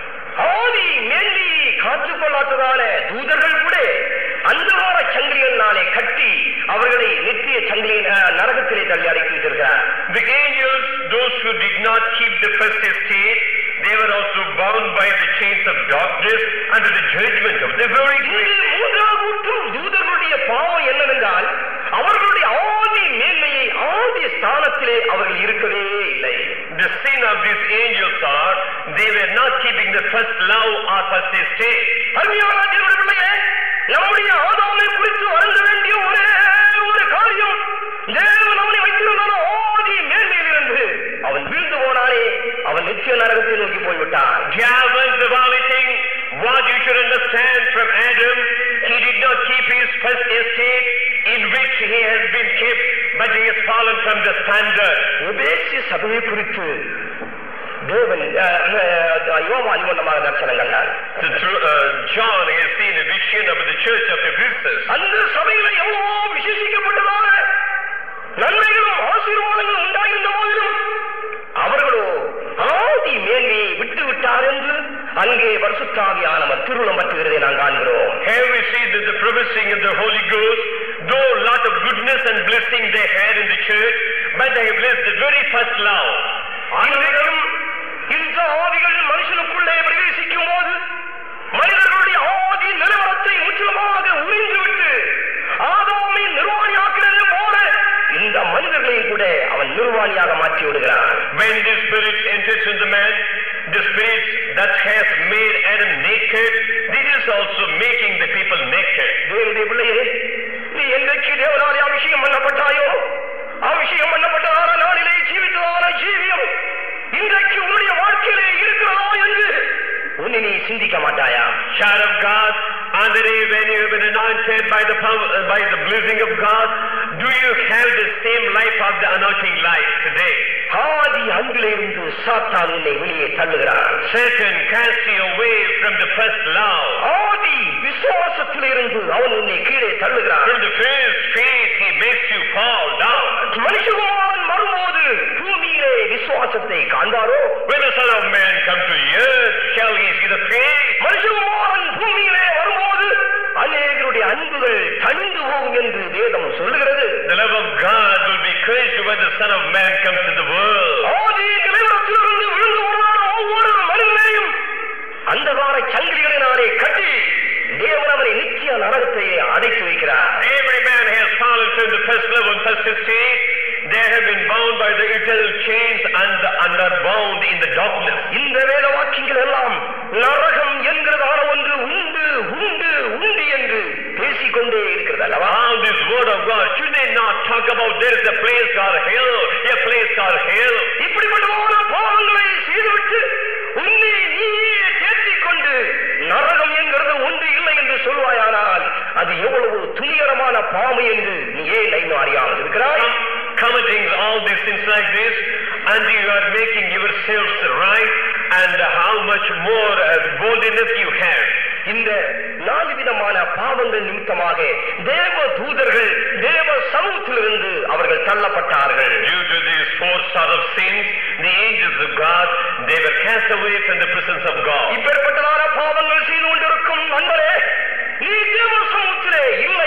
ஆதி மேன்மையை காத்துக் கொள்ளாததான தூதர்கள் கூட அந்தகார சங்கிலியினாலே கட்டி அவர்களை நித்திய சங்கிலியின் அஹ், நரகத்திலே தள்ளி அடைத்து வைத்திருக்கிறார் The angels, those who did not keep the first estate, they were also bound by the chains of darkness under the judgment of the very இங்கு great. மூன்றாவது கூட்டம் தூதர்களுடைய பாவம் என்னவென்றால் அவர்களுடைய ஆதி மேன்மையை ஆதி ஸ்தானத்திலே அவர்கள் இருக்கவே இல்லை The sin of these angels are, they were not keeping the first love or first estate. அருமையான தேவனுடைய பிள்ளையே நம்முடைய ஆதாமை குறித்து வருந்த வேண்டிய ஒரே ஒரு காரியம் தேவன் அவனை வைத்திருந்தான ஆதி மேன்மையிலிருந்து அவன் வீழ்ந்து போனானே அவன் நித்திய நரகத்தை நோக்கி போய்விட்டான் Gavin, the only thing, what you should understand from Adam, he did not keep his first estate in which he has been kept, but he has fallen from the standard. எபேசிய சபையை குறித்து தேவன் அஹ், அஹ், யோவான் இவண்ணமாக தரிசனம் கண்டான் So through, uh, John has seen a vision of the church of Ephesus. அந்த சபையில எவ்வளவோ விசேஷிக்கப்பட்டதான நன்மைகளும் ஆசீர்வாதங்களும் உண்டாயிருந்த போதிலும் அவர்களோ ஆதி மேன்மையை விட்டு விட்டார் என்று அங்கே பரிசுத்தாவியானவர் திருவுளம் பற்றுகிறதை நாம் காண்கிறோம் Here we see that the promising of the Holy Ghost, though a lot of goodness and blessing they had in the church, but they have left the very first love. இன்றைக்கும் இந்த ஆவிகள் மனுஷனுக்குள்ளே பிரவேசிக்கும் போது மனிதர்களுடைய ஆதி நிலவரத்தை முற்றிலுமாக உறிந்துவிட்டு ஆதாமை நிர்வாணியாக்கிறது போல இந்த மனிதர்களையும் கூட அவன் நிர்வாணியாக மாற்றி விடுகிறான் When the Spirit enters in the man, the Spirit that has made Adam naked, this is also making the people naked. தேவனுடைய பிள்ளையே நீ என்றைக்கு தேவனாலே அபிஷேகம் பண்ணப்பட்டாயோ அபிஷேகம் பண்ணப்பட்டதான நாளிலே ஜீவித்ததான ஜீவியம் இன்றைக்கு உன்னுடைய வாழ்க்கையிலே இருக்கிறதா என்று உன்னை நீ சிந்திக்க மாட்டாயா Child of God, on the day when you have been anointed by the power, uh, by the blessing of God, do you have the same life of the anointing life today? ஆதி அன்பிலிருந்து சாத்தான் உன்னை வெளியே தள்ளுகிறான் Satan cast you away from the first love. ஆதி விசுவாசத்திலிருந்து அவன் உன்னை கீழே தள்ளுகிறான் From the first faith, he makes you fall down. மனுஷகுமாரன் வரும்போது பூமியிலே விசுவாசத்தை காண்பாரோ When the Son of Man come to earth, shall he see the faith? மனுஷகுமாரன் பூமியிலே வரும்போது அநேகருடைய அன்புகள் தணிந்து போகும் என்று வேதம் சொல்லுகிறது The love of God will be quenched when the Son of Man comes to the world. ஆதி நிலைவரத்திலிருந்து விழுந்து போனதான ஒவ்வொரு மனிதனையும் அந்தகார சங்கிலிகளினாலே கட்டி தேவன் அவனை நித்திய நரகத்தையே அடைத்து வைக்கிறார் Every man has fallen from the first level and first estate. They have been bound by the eternal chains and, and are bound in the darkness. இந்த வேத வாக்கியங்கள் எல்லாம் நரகம் என்கிறதான ஒன்று உண்டு உண்டு உண்டு என்று பேசிக்கொண்டே இருக்கிறது அல்லவா All this word of God, should they not talk about there is a place called hell, a place called hell? இப்படிப்பட்டதான பாவங்களை செய்துவிட்டு உன்னை நீயே தேற்றிக் கொண்டு நரகம் என்கிறது ஒன்று இல்லை என்று சொல்வாயானால் அது எவ்வளவு துணிகரமான பாவம் என்று நீ ஏன் இன்னும் அறியாமல் இருக்கிறாய் Com- committing all these things like this, and you are making yourselves right, and how much more uh, boldness you have. இந்த நாலு விதமான பாவங்கள் நிமித்தமாக தேவ தூதர்கள் தேவ சமூகத்திலிருந்து அவர்கள் தள்ளப்பட்டார்கள் Due to these four sort of sins, the angels of God, they were cast away from the presence of God. இப்பேற்பட்டதான பாவங்கள் செய்து கொண்டிருக்கும் நண்பரே நீ தேவ சமூகத்திலே இல்லை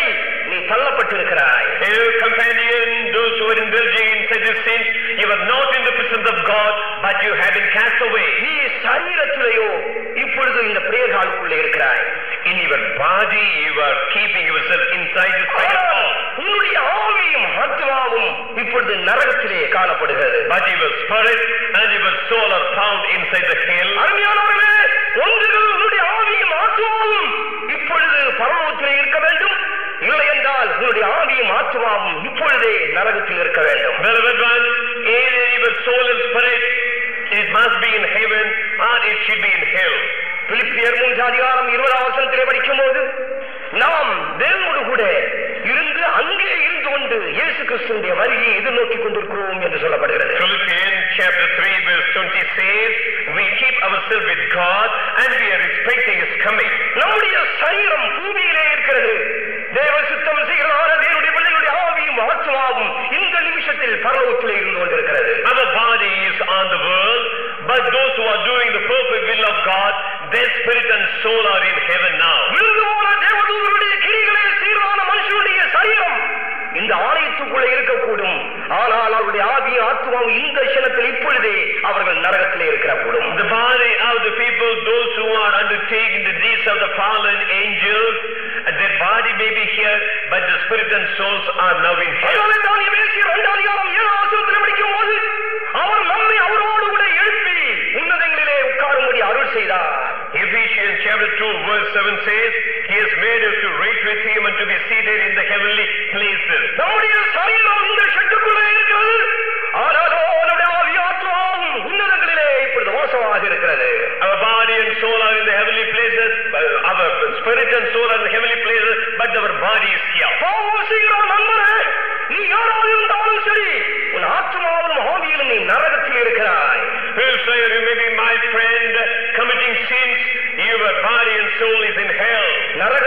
நீ தள்ளப்பட்டிருக்கிறாய் You companion, those who are indulging inside the sins, you are not in the presence of God, but you have been cast away. நீ சரீரத்திலேயோ இப்பொழுது இந்த பிரேகாலுக்குள்ளே இருக்கிறாய் In your body, you are keeping yourself inside the spirit of ஆனால் God. உன்னுடைய ஆவியும் ஆத்மாவும் இப்பொழுது நரகத்திலே காணப்படுகிறது But your spirit and your soul are found inside the hell. அருமையானவர்களே ஒன்றுகள் உன்னுடைய ஆவியும் ஆத்மாவும் இப்பொழுது பரலோகத்திலே இருக்க வேண்டும் இல்லை என்றால் உன்னுடைய ஆவியும் ஆத்மாவும் இப்பொழுதே நரகத்தில் இருக்க வேண்டும் Beloved ones, either your soul and spirit, it must be in heaven or it should be in hell. பிலிப்பியர் மூன்று அதிகாரம் இருபதாம் வசனத்திலே படிக்கும் போது நாம் தேவனோடு கூட இருந்து அங்கே இருந்து கொண்டு இயேசு கிறிஸ்துடைய வருகையை எதிர்நோக்கி கொண்டிருக்கிறோம் என்று சொல்லப்படுகிறது Philippians chapter 3 verse 20 says, we keep ourselves with God and we are expecting His coming. நம்முடைய சரீரம் பூமியிலே இருக்கிறது தேவ சுத்தம் செய்கிறதான தேவனுடைய பிள்ளைகளுடைய ஆவியும் ஆத்மாவும் இந்த நிமிஷத்தில் பரலோகத்திலே இருந்து கொண்டிருக்கிறது Our body is on the world, but those who are doing the perfect will of God, their spirit and soul are in heaven now. விழுந்து போன தேவதூதருடைய கிரிகளை சீரான மனுஷனுடைய சரீரம் இந்த ஆலயத்துக்குள்ளே இருக்கக்கூடும் ஆனால் அவருடைய ஆவியும் ஆத்மாவும் இந்த க்ஷணத்தில் இப்பொழுதே அவர்கள் நரகத்திலே இருக்கக்கூடும் The body of the people, those who are undertaking the deeds of the fallen angels, their body may be here, but the spirit and souls are now in heaven. அதனாலே தான் எபேசியர் இரண்டாம் அதிகாரம் ஏழாம் வசனத்தில் படிக்கும் போது அவர் நம்மை அவரோடு கூட எழுப்பி உன்னதங்களிலே உட்காரும்படி அருள் செய்தார் Ephesians chapter 2 verse 7 says, He has made us to reign with Him and to be seated in the heavenly places. நம்முடைய சரீரம் இந்த ஷெட்டுக்குள்ளே இருக்கிறது ஆனாலோ நம்முடைய ஆவி ஆத்மாவும் உன்னதங்களிலே இப்பொழுது மோசமாக இருக்கிறது Our body and soul are in the heavenly places, but our spirit and soul are in the heavenly places, but our body is here. பாவம் செய்கிற நண்பனே நீ யாராக இருந்தாலும் சரி உன் ஆத்மாவிலும் ஆவியிலும் நீ நரகத்தில் இருக்கிறாய் Whosoever you may be my friend, committing sins, your body and soul is in hell. நரக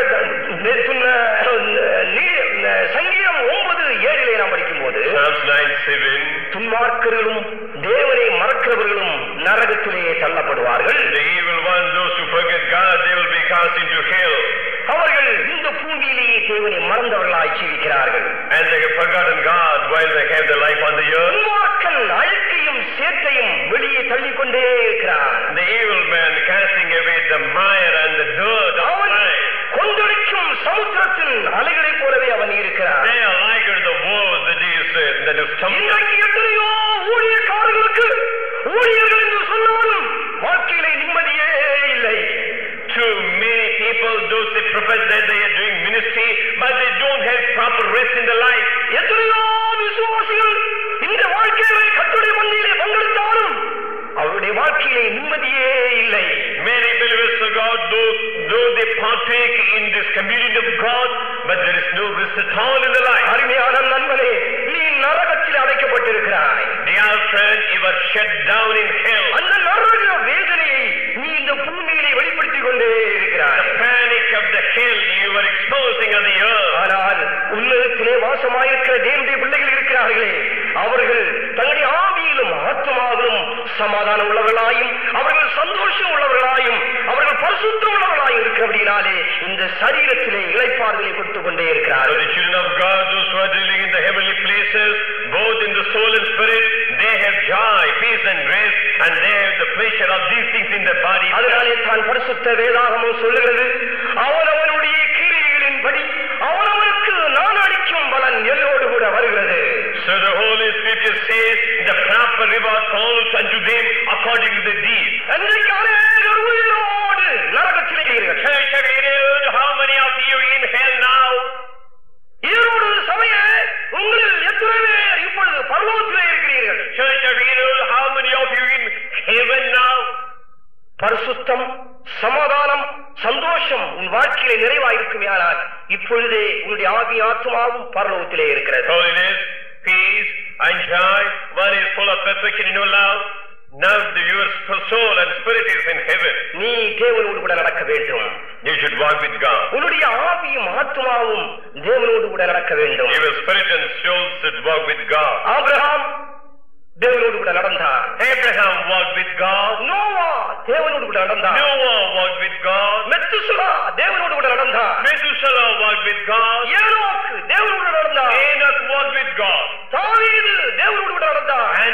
சங்கீதம் ஒன்பது ஏழிலே நாம் படிக்கும் போது Psalms 9 7. துன்மார்க்கர்களும் தேவனை மறக்கிறவர்களும் நரகத்திலே தள்ளப்படுவார்கள் The evil one, those who forget God, they will be cast into hell. அவர்கள் இந்த பூமியிலேயே தேவனை மறந்தவர்களாய் ஜீவிக்கிறார்கள் And they have forgotten God while they have their life on the earth. துன்மார்க்கன் அழுக்கையும் சேற்றையும் வெளியே தள்ளிக்கொண்டே இருக்கிறான் The evil man casting away the mire and the dirt of அவன் life. கொந்தளிக்கும் சமுத்திரத்தின் அலைகளைப் போலவே அவன் இருக்கிறான் They are like the world that is, uh, that is tumbling. இன்றைக்கு எத்தனையோ ஊழியக்காரர்களுக்கு ஊழியர்கள் என்று சொன்னாலும் வாழ்க்கையிலே நிம்மதியே இல்லை To many people, those that profess that they are doing ministry, but they don't have proper rest in their life. எத்தனையோ விசுவாசிகள் இந்த வாழ்க்கையிலே கட்டுரை மந்தியிலே பங்கெடுத்தாலும் அவருடைய வாழ்க்கையிலே நிம்மதியே இல்லை Many believers of God, though, though they partake in this communion of God, but there is no rest at all in their life. அருமையான நண்பனே நீ நரகத்தில் அடைக்கப்பட்டிருக்கிறாய் Dear friend, you are shut down in hell. அந்த நரக வேதனையை நீ இந்த பூமியிலே வெளிப்படுத்திக் கொண்டே இருக்கிறாய் The panic of the hell you are exposing on the earth. ஆனால் உலகத்திலே வாசமாயிருக்கிற தேவனுடைய பிள்ளைகள் இருக்கிறார்களே அவர்கள் தங்களுடைய ஆவியிலும் ஆத்மாவிலும் சமாதானம் உள்ளவர்களாயும் அவர்கள் சந்தோஷம் உள்ளவர்களாயும் அவர்கள் பரிசுத்தம் உள்ளவர்களாயும் இருக்கிறபடினாலே இந்த சரீரத்திலே இளைப்பாறுதலை கொடுத்துக் கொண்டே So இருக்கிறார்கள் the children of God, those who are dwelling in the heavenly places, both in the soul and spirit, they have joy, peace and rest, and they have the pleasure of these things in the body. அதனாலே தான் பரிசுத்த வேதாகமும் சொல்லுகிறது அவனவனுடைய கிரியைகளின்படி அவனவனுக்கு நான் அளிக்கும் பலன் எல்லோடு கூட வருகிறது So the Holy Scripture says the proper reward falls unto them according to the deed. அன்றைக்கு அநேகர் உயிரோடு நரகத்திலே இருக்கிறீர்கள். Church of Israel, how many of you in hell now? Erode சபைய உங்களில் எத்தனை பேர் இப்பொழுது பரலோகத்திலே இருக்கிறீர்கள் Church of Israel, how many of you in heaven now? பரிசுத்தம் சமாதானம் சந்தோஷம் உன் வாழ்க்கையிலே நிறைவாயிருக்குமேயானால் இப்பொழுதே உன்னுடைய ஆவி ஆத்மாவும் பரலோகத்திலே இருக்கிறது Holiness, peace, and joy. One is full of perfection in your love. Now the, your soul and spirit is in heaven. நீ தேவனோடு கூட நடக்க வேண்டும் You should walk with God. உன்னுடைய ஆவியும் ஆத்மாவும் தேவனோடு கூட நடக்க வேண்டும் Your spirit and soul should walk with God. ஆபிரகாம் தேவனோடு கூட நடந்தான் Abraham walked with God. Noah தேவனோடு கூட நடந்தான் Noah walked with God. Methuselah தேவனோடு கூட நடந்தான் Methuselah walked with God. ஏனோக்கு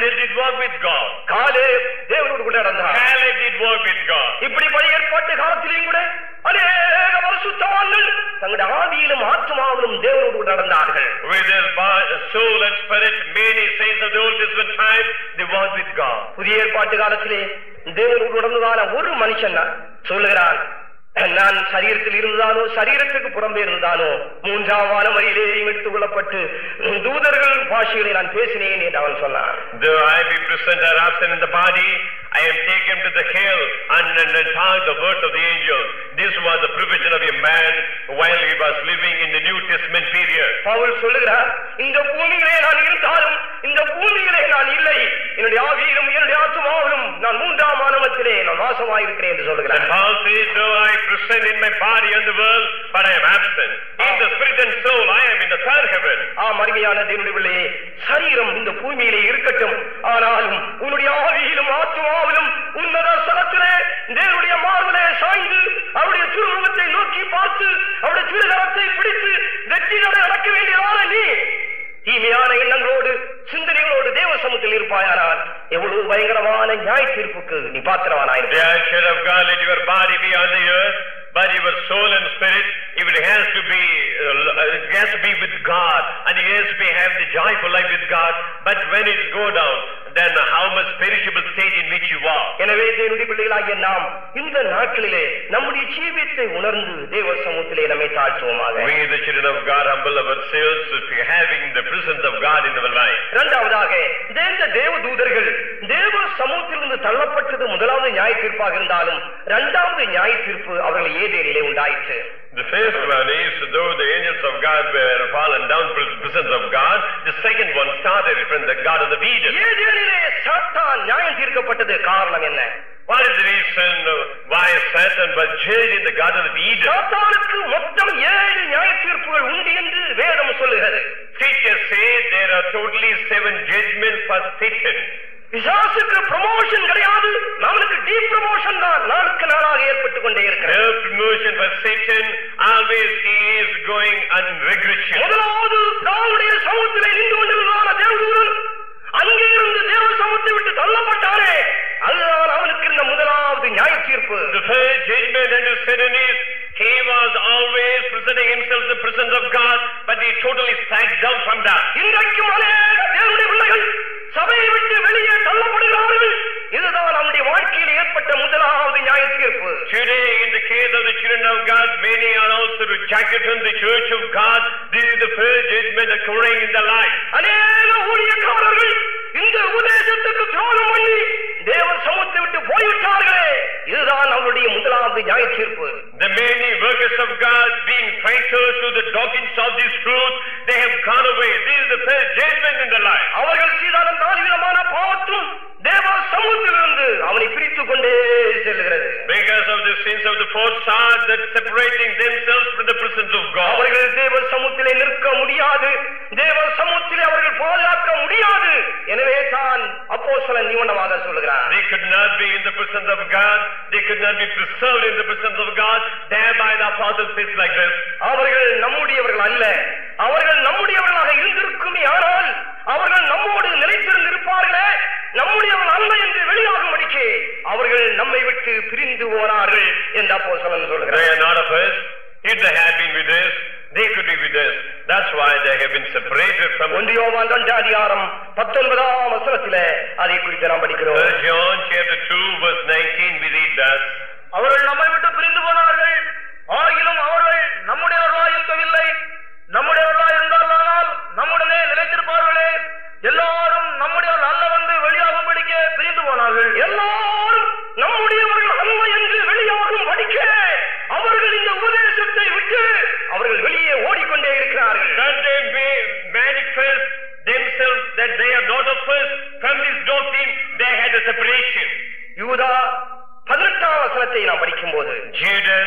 Joshua did walk with God. காலே தேவனோடு கூட நடந்தான் Caleb did walk with God. இப்படி பழைய ஏற்பாட்டு காலத்திலேயும் கூட அநேக பரிசுத்தவான்கள் தங்களுடைய ஆவியிலும் ஆத்மாவிலும் தேவனோடு கூட நடந்தார்கள் With their bo- soul and spirit, many saints of the Old Testament time, they walked with God. புதிய ஏற்பாட்டு காலத்திலே தேவனோடு நடந்ததான ஒரு மனுஷன் தான் சொல்லுகிறான் நான் சரீரத்தில் இருந்ததானோ சரீரத்துக்கு புறம்பே இருந்தானோ மூன்றாம் வாரம் வரையிலேயும் எடுத்துக் கொள்ளப்பட்டு தூதர்கள் பாஷைகளை நான் பேசினேன் என்று அவன் சொன்னான் Though I be present or absent in the body, I am taken to the hill and, and, and taught the words of the angel. This was the provision of a man while he was living in the New Testament period. Pavul சொல்லுகிறார் இந்த பூமியிலே நான் இருந்தாலும் இந்த பூமியிலே நான் இல்லை என்னுடைய ஆவியிலும் என்னுடைய ஆத்மாவிலும் நான் மூன்றாம் மானவத்திலே நான் வாசமாயிருக்கிறேன் என்று And சொல்லுகிறார் Paul says, though I present in my body on the world, but I am absent. In the spirit and soul, I am in the third heaven. ஆம் அருமையான தேவனுடைய பிள்ளையே சரீரம் இந்த பூமியிலே இருக்கட்டும் ஆனாலும் உன்னுடைய ஆவியிலும் ஆத்மாவிலும் உன்னத ஸ்தலத்திலே தேவனுடைய மார்பிலே சாய்ந்து அவருடைய திருமுகத்தை நோக்கி பார்த்து அவருடைய திருகரத்தை பிடித்து வெற்றி நடை நடக்க வேண்டியதான நீ தீமையான எண்ணங்களோடு சிந்தனைகளோடு தேவ சமூகத்தில் இருப்பாயானால் எவ்வளவு பயங்கரமான நியாய தீர்ப்புக்கு நீ The பாத்திரவானாயிருக்க action of God, let your body be on the earth, but your soul and spirit, if it has to be, uh, it has to be with God, and it has to be have the joyful life with God. But when it go down, then how much perishable state in which you are. எனவே தேவனுடைய பிள்ளைகளாகிய நாம் இந்த நாட்களிலே நம்முடைய ஜீவியத்தை உணர்ந்து தேவ சமூகத்திலே நம்மை தாழ்த்துவோமாக We, the children of God, humble ourselves, if we having the presence of God in our life. இரண்டாவதாக இந்த தேவ தூதர்கள் தேவ சமூகத்திலிருந்து தள்ளப்பட்டது முதலாவது நியாய தீர்ப்பாக இருந்தாலும் இரண்டாவது நியாய தீர்ப்பு அவர்கள் ஏதேனிலே உண்டாயிற்று The first one is, though the angels of God were fallen down from the presence of God, the second one started from the Garden of Eden. ஏதேனிலே சாத்தான் நியாயம் தீர்க்கப்பட்டது காரணம் என்ன What is the reason uh, why Satan was judged in the Garden of Eden? சாத்தானுக்கு மொத்தம் ஏழு நியாய தீர்ப்புகள் உண்டு என்று வேதம் சொல்லுகிறது Scripture says there are totally seven judgments for Satan. பிசாசுக்கு ப்ரமோஷன் கிடையாது நம்மளுக்கு டீ ப்ரமோஷன் தான் நாளுக்கு நாளாக ஏற்பட்டுக் கொண்டே இருக்கிறது No promotion for Satan, always he is going on regression. முதலாவது தாவுடைய சமூகத்திலே நின்று கொண்டிருந்தான தேவதூதன் அங்கே இருந்து தேவ சமூகத்தை விட்டு தள்ளப்பட்டானே அதுதான் அவனுக்கு இருந்த முதலாவது நியாய தீர்ப்பு The third judgment under Satan is he was always presenting himself in the presence of God, but he totally sank down from that. இன்றைக்கும் அநேக தேவனுடைய பிள்ளைகள் சபையை விட்டு வெளியே தள்ளப்படுகிறார்கள் இதுதான் நம்முடைய வாழ்க்கையில் ஏற்பட்ட முதலாவது நியாய தீர்ப்பு Today, in the case of the children of God, many are also rejected from the church of God. This is the first judgment occurring in the life. அநேக ஊழியக்காரர்கள் இந்த உபதேசத்துக்கு துரோகம் பண்ணி தேவ சமூகத்தை விட்டு போய்விட்டார்களே இதுதான் அவருடைய முதலாவது நியாய தீர்ப்பு The many workers of God being traitors to the doctrines of this truth, they have gone away. This is the first judgment in the life. அவர்கள் செய்தான நாலு விதமான பாவத்தும் தேவ சமூகத்திலிருந்து அவனை பிரித்துக் கொண்டே செல்கிறது Because of the sins of the fourth side that separating themselves from the presence of God. அவர்கள் தேவ சமூகத்திலே நிற்க முடியாது தேவ சமூகத்திலே அவர்கள் பாதுகாக்க முடியாது எனவே தான் அப்போஸ்தலன் நிவனமாக சொல்லுகிறார் They could not be in the presence of God. They could not be preserved in the presence of God. Thereby the apostle says like this. அவர்கள் நம்முடையவர்கள் அல்ல அவர்கள் நம்முடையவர்களாக இருந்திருக்குமே ஆனால் அவர்கள் நம்மோடு நிலைத்திருந்திருப்பார்களே நம்முடையவர்கள் அல்ல என்று வெளியாகும்படிக்கு அவர்கள் நம்மை விட்டு பிரிந்து போனார்கள் என்று அப்போஸ்தலன் They சொல்கிறார் are not of us. If they had been with us, they could be with us. That's why they have been separated from us. ஒன்றியோவான் இரண்டாம் அதிகாரம் பத்தொன்பதாம் வசனத்திலே அதை குறித்து நாம் படிக்கிறோம் First John chapter 2 verse 19 we read that. அவர்கள் நம்மை விட்டு பிரிந்து போனார்கள் ஆகிலும் அவர்கள் நம்முடையவர்களாய் இருக்கவில்லை நம்முடையவர்களாய் இருந்தால் நம்முடனே நிலைத்திருப்பார்களே எல்லாரும் நம்முடையவர்கள் அல்ல வந்து வெளியாகும்படிக்க பிரிந்து போனார்கள் எல்லாரும் நம்முடையவர்கள் அல்ல என்று வெளியாகும் படிக்க அவர்கள் இந்த உபதேசத்தை விட்டு அவர்கள் வெளியே ஓடிக்கொண்டே இருக்கிறார்கள் That they may manifest themselves that they are not of us. From this doctrine they had a separation. யூதா பதினெட்டாம் வசனத்தை நாம் படிக்கும்போது Judah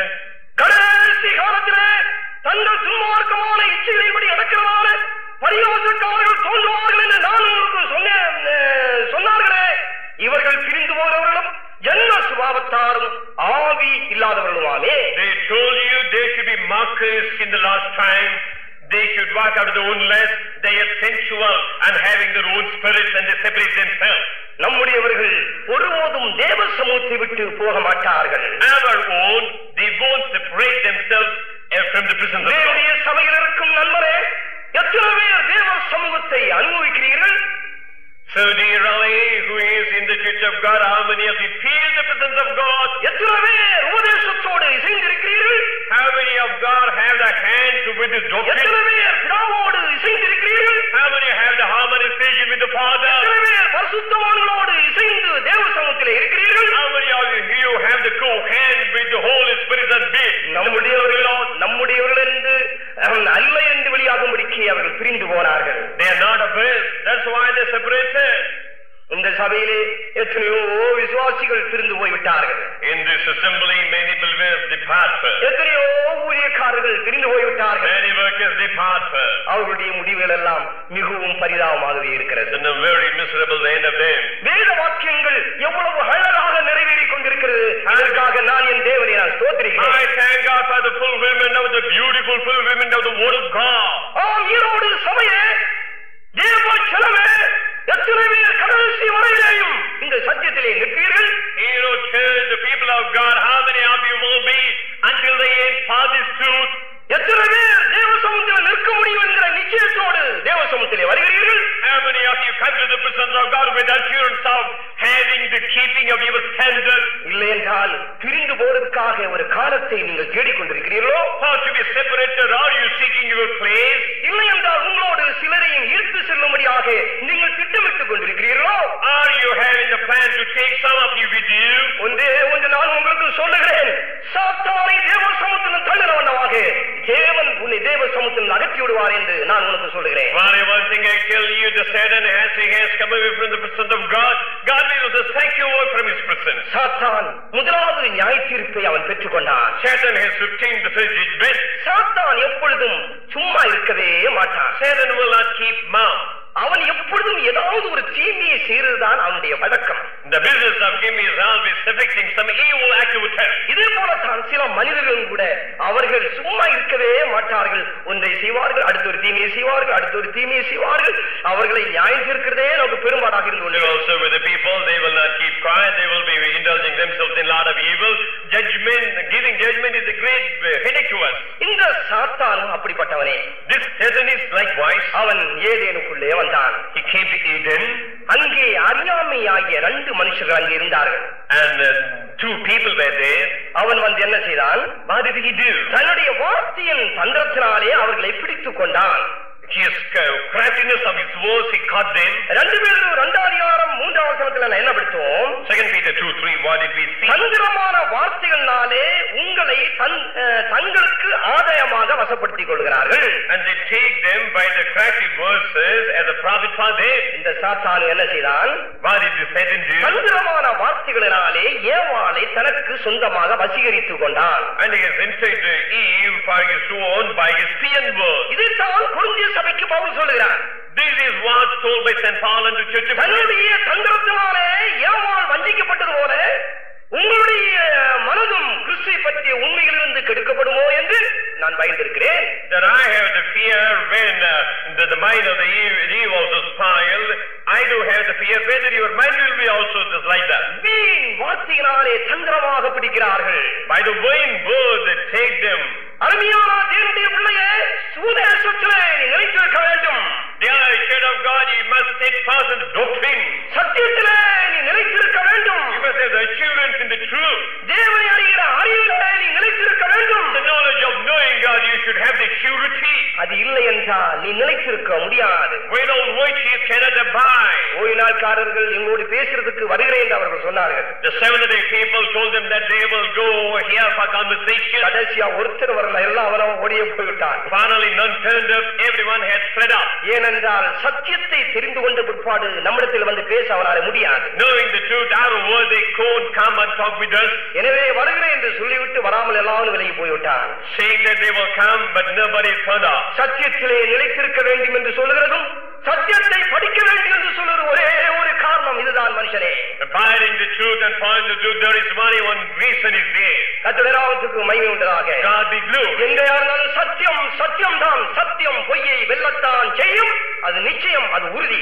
கடைசி காலத்திலே தங்கள் துன்மார்க்கமான இச்சைகளின்படி நடக்கிறதான பரிகாசக்காரர்கள் தோன்றுவார்கள் என்று நான் உங்களுக்கு சொன்னேன் அஹ், சொன்னார்களே இவர்கள் பிரிந்து போனவர்களும் ஜன்ம சுபாவத்தாரும் ஆவி இல்லாதவர்களுமாமே They told you they should be mockers in the last time. They should walk out of their own lust. They are sensual and having their own spirits and they separate themselves. நம்முடையவர்கள் ஒருபோதும் தேவ சமூகத்தை விட்டு போக மாட்டார்கள் Our own, they won't separate themselves uh, from the presence of God. தேவனுடைய சபையில் இருக்கும் நண்பரே எத்தனை பேர் தேவ சமூகத்தை அனுபவிக்கிறீர்கள் So dear Ali, who is in the church of God, how many of you feel the presence of God? எத்தனை பேர் உபதேசத்தோடு இசைந்திருக்கிறீர்கள் How many of God have the hands with His எத்தனை doctrine? பேர் பிதாவோடு இசைந்திருக்கிறீர்கள் How many have the harmonization with the Father? எத்தனை பேர் பரிசுத்தவான்களோடு இசைந்து தேவ சமூகத்திலே இருக்கிறீர்கள் How many of you here have the co-hand with the Holy Spirit and be? நம்முடையவர்களோ நம்முடையவர்கள் என்று அஹ், அல்ல என்று வெளியாகும்படிக்கு அவர்கள் பிரிந்து போனார்கள் They are not of us. That's why they separated. இந்த சபையிலே எத்தனையோ விசுவாசிகள் பிரிந்து போய்விட்டார்கள் In this assembly, many believers depart first. எத்தனையோ ஊழியக்காரர்கள் பிரிந்து போய்விட்டார்கள் Many workers depart first. அவர்களுடைய முடிவுகள் எல்லாம் மிகவும் பரிதாபமாகவே இருக்கிறது And a very miserable the end of them. வேத வாக்கியங்கள் எவ்வளவு அழகாக நிறைவேறிக் கொண்டிருக்கிறது அதற்காக நான் என் தேவனை நான் I ஸ்தோத்திரிக்கிறேன் thank God for the fulfillment of the beautiful fulfillment of the word of God. ஆம் ஈரோடு சபையே தேவ செலவே எத்தனை பேர் கடைசி வரையிலேயும் இந்த சத்தியத்திலே நிற்பீர்கள் Hero church, the people of God, how many of you will be until the end for this truth? எத்தனை பேர் தேவ சமூகத்தில் நிற்க முடியும் என்கிற நிச்சயத்தோடு தேவ சமூகத்திலே வருகிறீர்கள் How many of you come to the presence of God with assurance of having the keeping of your standard? இல்லை என்றால் பிரிந்து போவதற்காக ஒரு காலத்தை நீங்கள் தேடிக்கொண்டிருக்கிறீர்களோ Or to be separated? Are you seeking your place? இல்லை என்றால் உங்களோடு சிலரையும் ஈர்த்து செல்லும்படியாக நீங்கள் திட்டமிட்டுக் கொண்டிருக்கிறீர்களோ Are you having the plan to take some of you with you? ஒன்றே ஒன்று நான் உங்களுக்கு சொல்லுகிறேன் சாத்தானை தேவ சமூகத்தில் தள்ளினவண்ணமாக தேவன் உன்னை தேவ சமூகத்தில் அகற்றி விடுவார் என்று நான் உனக்கு சொல்லுகிறேன் Only one thing I tell you, the Satan has, he has come away from the presence of God. God will just thank you away from his presence. சாத்தான் முதலாவது நியாய தீர்ப்பை அவன் பெற்றுக்கொண்டான் Satan has obtained the first judgment. சாத்தான் எப்பொழுதும் சும்மா இருக்கவே மாட்டான் Satan will not keep mum. அவன் எப்பொழுதும் ஏதாவது ஒரு தீமையை செய்வதுதான் அவனுடைய வழக்கம் The business of him is always affecting some evil activity. இதே போலத்தான் சில மனிதர்களும் கூட அவர்கள் சும்மா இருக்கவே மாட்டார்கள் ஒன்றை செய்வார்கள் அடுத்த ஒரு தீமையை செய்வார்கள் அடுத்த ஒரு தீமையை செய்வார்கள் அவர்களை நியாயம் தீர்க்கிறதே நமக்கு பெரும்பாடாக இருந்து So கொண்டு also with the people, they will not keep quiet. They will be indulging themselves in a lot of evil. Judgment, giving judgment is a great uh, headache to us. இந்த சாத்தானும் அப்படிப்பட்டவனே This Satan is likewise. அவன் ஏதேனுக்குள்ளே வந்தான் He came to Eden அங்கே அறியாமை ஆகிய ரெண்டு மனுஷர்கள் அங்கே இருந்தார்கள் and uh, two people were there. அவன் வந்து என்ன செய்தான் What did he do? தன்னுடைய வார்த்தையின் தந்திரத்தினாலே அவர்களை பிடித்துக் கொண்டான் His uh, craftiness of his words, he caught them. ரெண்டு பேரும் ரெண்டாம் அதிகாரம் மூன்றாம் வசனத்துல நான் என்ன படித்தோம் Second Peter 2 3, what did we see? தந்திரமான வார்த்தைகள்னாலே உங்களை தன்- அஹ், தங்களுக்கு ஆதாயமாக வசப்படுத்திக் கொள்கிறார்கள் And they take them by the crafty verses as a profit for them. இந்த சாத்தானு என்ன செய்தான் What did the Satan do? தந்திரமான வார்த்தைகளினாலே ஏவாளை தனக்கு சொந்தமாக வசீகரித்துக் கொண்டான் And he has entered uh, Eve for his own by his sin word. இதைத்தான் குருந்திய சபைக்கு பவுல் சொல்லுகிறார் This is what told by St. Paul unto Church of Christ. தன்னுடைய தந்திரத்தினாலே ஏவாள் வஞ்சிக்கப்பட்டது போல உங்களுடைய மனதும் கிறிஸ்துவை பற்றிய உண்மையிலிருந்து கெடுக்கப்படுமோ என்று நான் பயந்திருக்கிறேன் That I have the fear when uh, the, the mind of the Eve, Eve also spoiled. I do have the fear whether your mind will be also just like that. வீண் வார்த்தையினாலே தந்திரமாக பிடிக்கிறார்கள் By the vain word they take them. அருமையான தேவனுடைய பிள்ளையே சூதேசத்திலே நீ நிலைத்திருக்க வேண்டும் Dear child of God, you must take fast in the doctrine. சத்தியத்திலே நீ நிலைத்திருக்க வேண்டும் You must have the assurance in the truth. தேவனை அறிகிற அறிவிலே நீ நிலைத்திருக்க வேண்டும் The knowledge of knowing God, you should have the surety. அது இல்லை என்றால் நீ நிலைத்திருக்க முடியாது Without which you cannot abide. ஓய்வு நாட்காரர்கள் எங்களோடு பேசுறதுக்கு வருகிறேன் என்று அவர்கள் சொன்னார்கள் The seventh day people told them that they will go over here for conversation. கடைசியா ஒருத்தர் வரல எல்லாம் அவனவன் ஓடியே போய்விட்டான் Finally, none turned up. Everyone had fled up. ஏனென்றால் சத்தியத்தை தெரிந்து கொண்ட பிற்பாடு நம்மிடத்தில் வந்து பேச அவனால முடியாது Knowing the truth, out of word they could come and talk with us. எனவே வருகிறேன் என்று சொல்லிவிட்டு வராமல் எல்லாரும் விலகி போய்விட்டான் Saying that they will come, but nobody turned up. சத்தியத்திலே நிலைத்திருக்க வேண்டும் என்று சொல்லுகிறதும் சத்தியத்தை படிக்க வேண்டும் என்று சொல்லுகிற ஒரே ஒரு காரணம் இதுதான் மனுஷனே Abiding the truth and following the truth, there is only one reason is there. கத்திராவத்துக்கு மகிமை உண்டதாக God be glory. எங்கேயா இருந்தாலும் சத்தியம் சத்தியம் தான் சத்தியம் பொய்யை வெல்லத்தான் செய்யும் அது நிச்சயம் அது உறுதி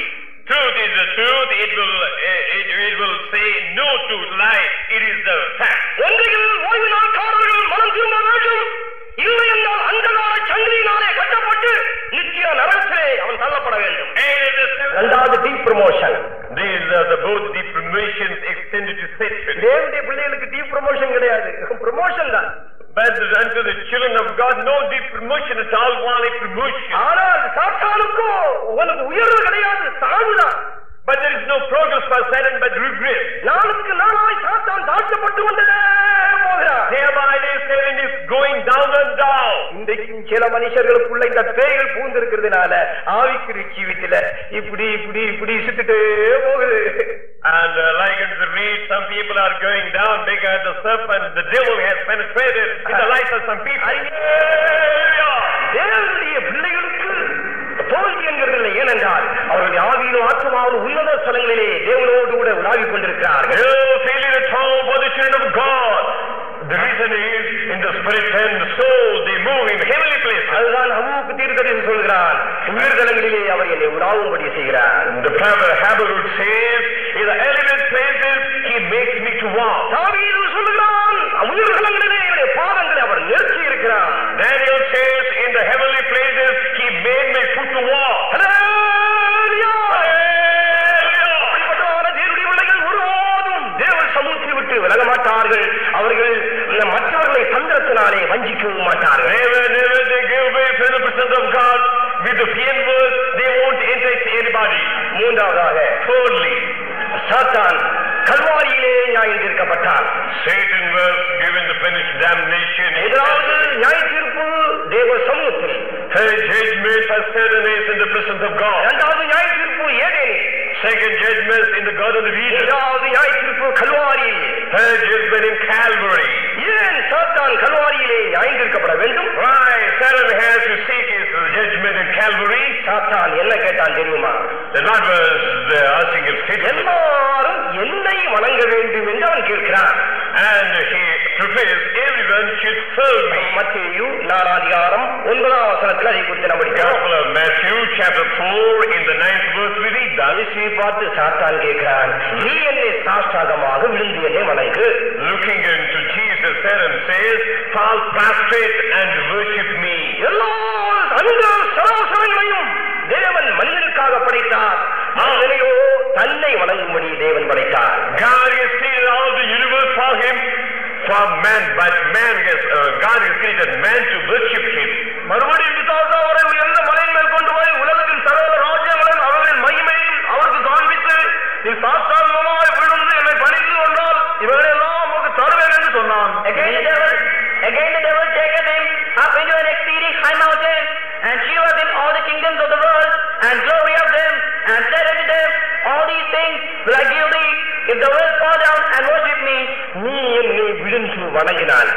Truth is the truth. It will, uh, it, it will say no to lie. It is the fact. ஒன்றையில் ஓய்வு நாட்காரர்கள் மனம் திரும்ப வேண்டும் இல்லை என்றால் அந்த கால சங்கிலியினாலே கட்டப்பட்டு நித்திய நரகத்திலே அவன் தள்ளப்பட வேண்டும் And in the seventh, இரண்டாவது deep promotion these are the both the promotions extended to Satan. தேவனுடைய பிள்ளைகளுக்கு டீப் ப்ரமோஷன் கிடையாது ப்ரமோஷன் தான் But unto the children of God, no deep promotion at all, only promotion. ஆனால் சாத்தானுக்கோ உனக்கு உயர்வு கிடையாது தாழ்வுதான் But there is no progress for Satan, but regress. நாளுக்கு நாளாய் சாத்தான் தாழ்த்தப்பட்டு கொண்டதே போகிறார் Day by day, Satan is going down and down. இன்றைக்கும் சில மனுஷர்களுக்குள்ள இந்த பேய்கள் பூந்திருக்கிறதுனால ஆவிக்குறி ஜீவித்துல இப்படி இப்படி இப்படி சுத்திட்டே போகுது And uh, like in the read, some people are going down because the serpent, the devil has penetrated in the life of some people. Hallelujah! தேவனுடைய பிள்ளைகளுக்கு தோல்வி என்கிறதில்லை ஏனென்றால் அவருடைய ஆவியிலும் ஆத்மாவிலும் உன்னத ஸ்தலங்களிலே தேவனோடு கூட உலாவிக் கொண்டிருக்கிறார்கள் No failure at all for the children of God. The reason is in the spirit and the soul, they move in heavenly places. அதுதான் அவ்வளவுக்கு தீர்க்கதரிசி சொல்கிறான் உயிர்தலங்களிலே அவர் என்னை உலாவும்படி செய்கிறார் The prophet Habakkuk says, in the elevated places, he makes me to walk. தாவீது சொல்லுகிறான் உயிர்தலங்களிலே என்னுடைய பாதங்களை அவர் நிறுத்தி இருக்கிறார் Daniel says, in the heavenly places, he made my foot to walk. Hallelujah! Hallelujah! அப்படிப்பட்டவரான தேவனுடைய பிள்ளைகள் ஒருபோதும் தேவ சமூகத்தை விட்டு விலக மாட்டார்கள் அவர்கள் இந்த மற்றவர்களை தந்திரத்தினாலே வஞ்சிக்கவும் மாட்டார்கள் Never, never they give way from the presence of God with the plain words, they won't entice anybody. மூன்றாவதாக Thirdly, சாத்தான் கல்வாரியிலே நியாயம் தீர்க்கப்பட்டான் Satan was given the finished damnation. முதலாவது நியாய தீர்ப்பு தேவ சமூகத்தில் Her judgment for Satan is in the presence of God. இரண்டாவது நியாய தீர்ப்பு ஏதேனில் Second judgment in the Garden of Eden. மூன்றாவது நியாய தீர்ப்பு கல்வாரியில் Her judgment in Calvary. ஏன் சாத்தான் கல்வாரியிலே நியாயம் தீர்க்கப்பட வேண்டும் Why Satan has to seek his judgment in Calvary? சாத்தான் என்ன கேட்டான் தெரியுமா The Lord was uh, asking if Satan எல்லாரும் என்னை வணங்க வேண்டும் என்று அவன் கேட்கிறான் and he professed everyone should serve me. மத்தேயு நாலாதிகாரம் ஒன்பதாம் வசனத்தில் அதை குறித்து நம்ம படிக்கிறோம் Gospel of Matthew chapter 4 in the ninth verse we read that. இயேசுவை பார்த்து சாத்தான் கேட்கிறான் நீ என்னை சாஷ்டாகமாக விழுந்து என்னை வணங்கு Looking into Jesus, Satan says, fall prostrate and worship me. எல்லா அந்த சராசரங்களையும் தேவன் மனிதனுக்காக படைத்தார் மனிதனையோ தன்னை வணங்கும்படி தேவன் படைத்தார் God has created all the universe for him, for man, but man has, uh, God has created man to worship him. மறுபடியும் பிசாசு அவரை உயர்ந்த மலையின் மேல் கொண்டு போய் உலகத்தின் சர்வ ராஜ்யங்களையும் அவர்களின் மகிமையும் அவருக்கு காண்பித்து நீ சாஸ்தாங்கமாய் விழுந்து என்னை பணிந்து கொண்டால் இவர்களெல்லாம் உமக்கு தருவேன் என்று சொன்னான் Again the devil, again the devil taketh him up into an exceeding high mountain, and sheweth him all the kingdoms of the world, and glory of them, and said unto them, All these things will I give thee, if thou wilt fall down and worship me. நீ என்னை விழுந்து வணங்கினான்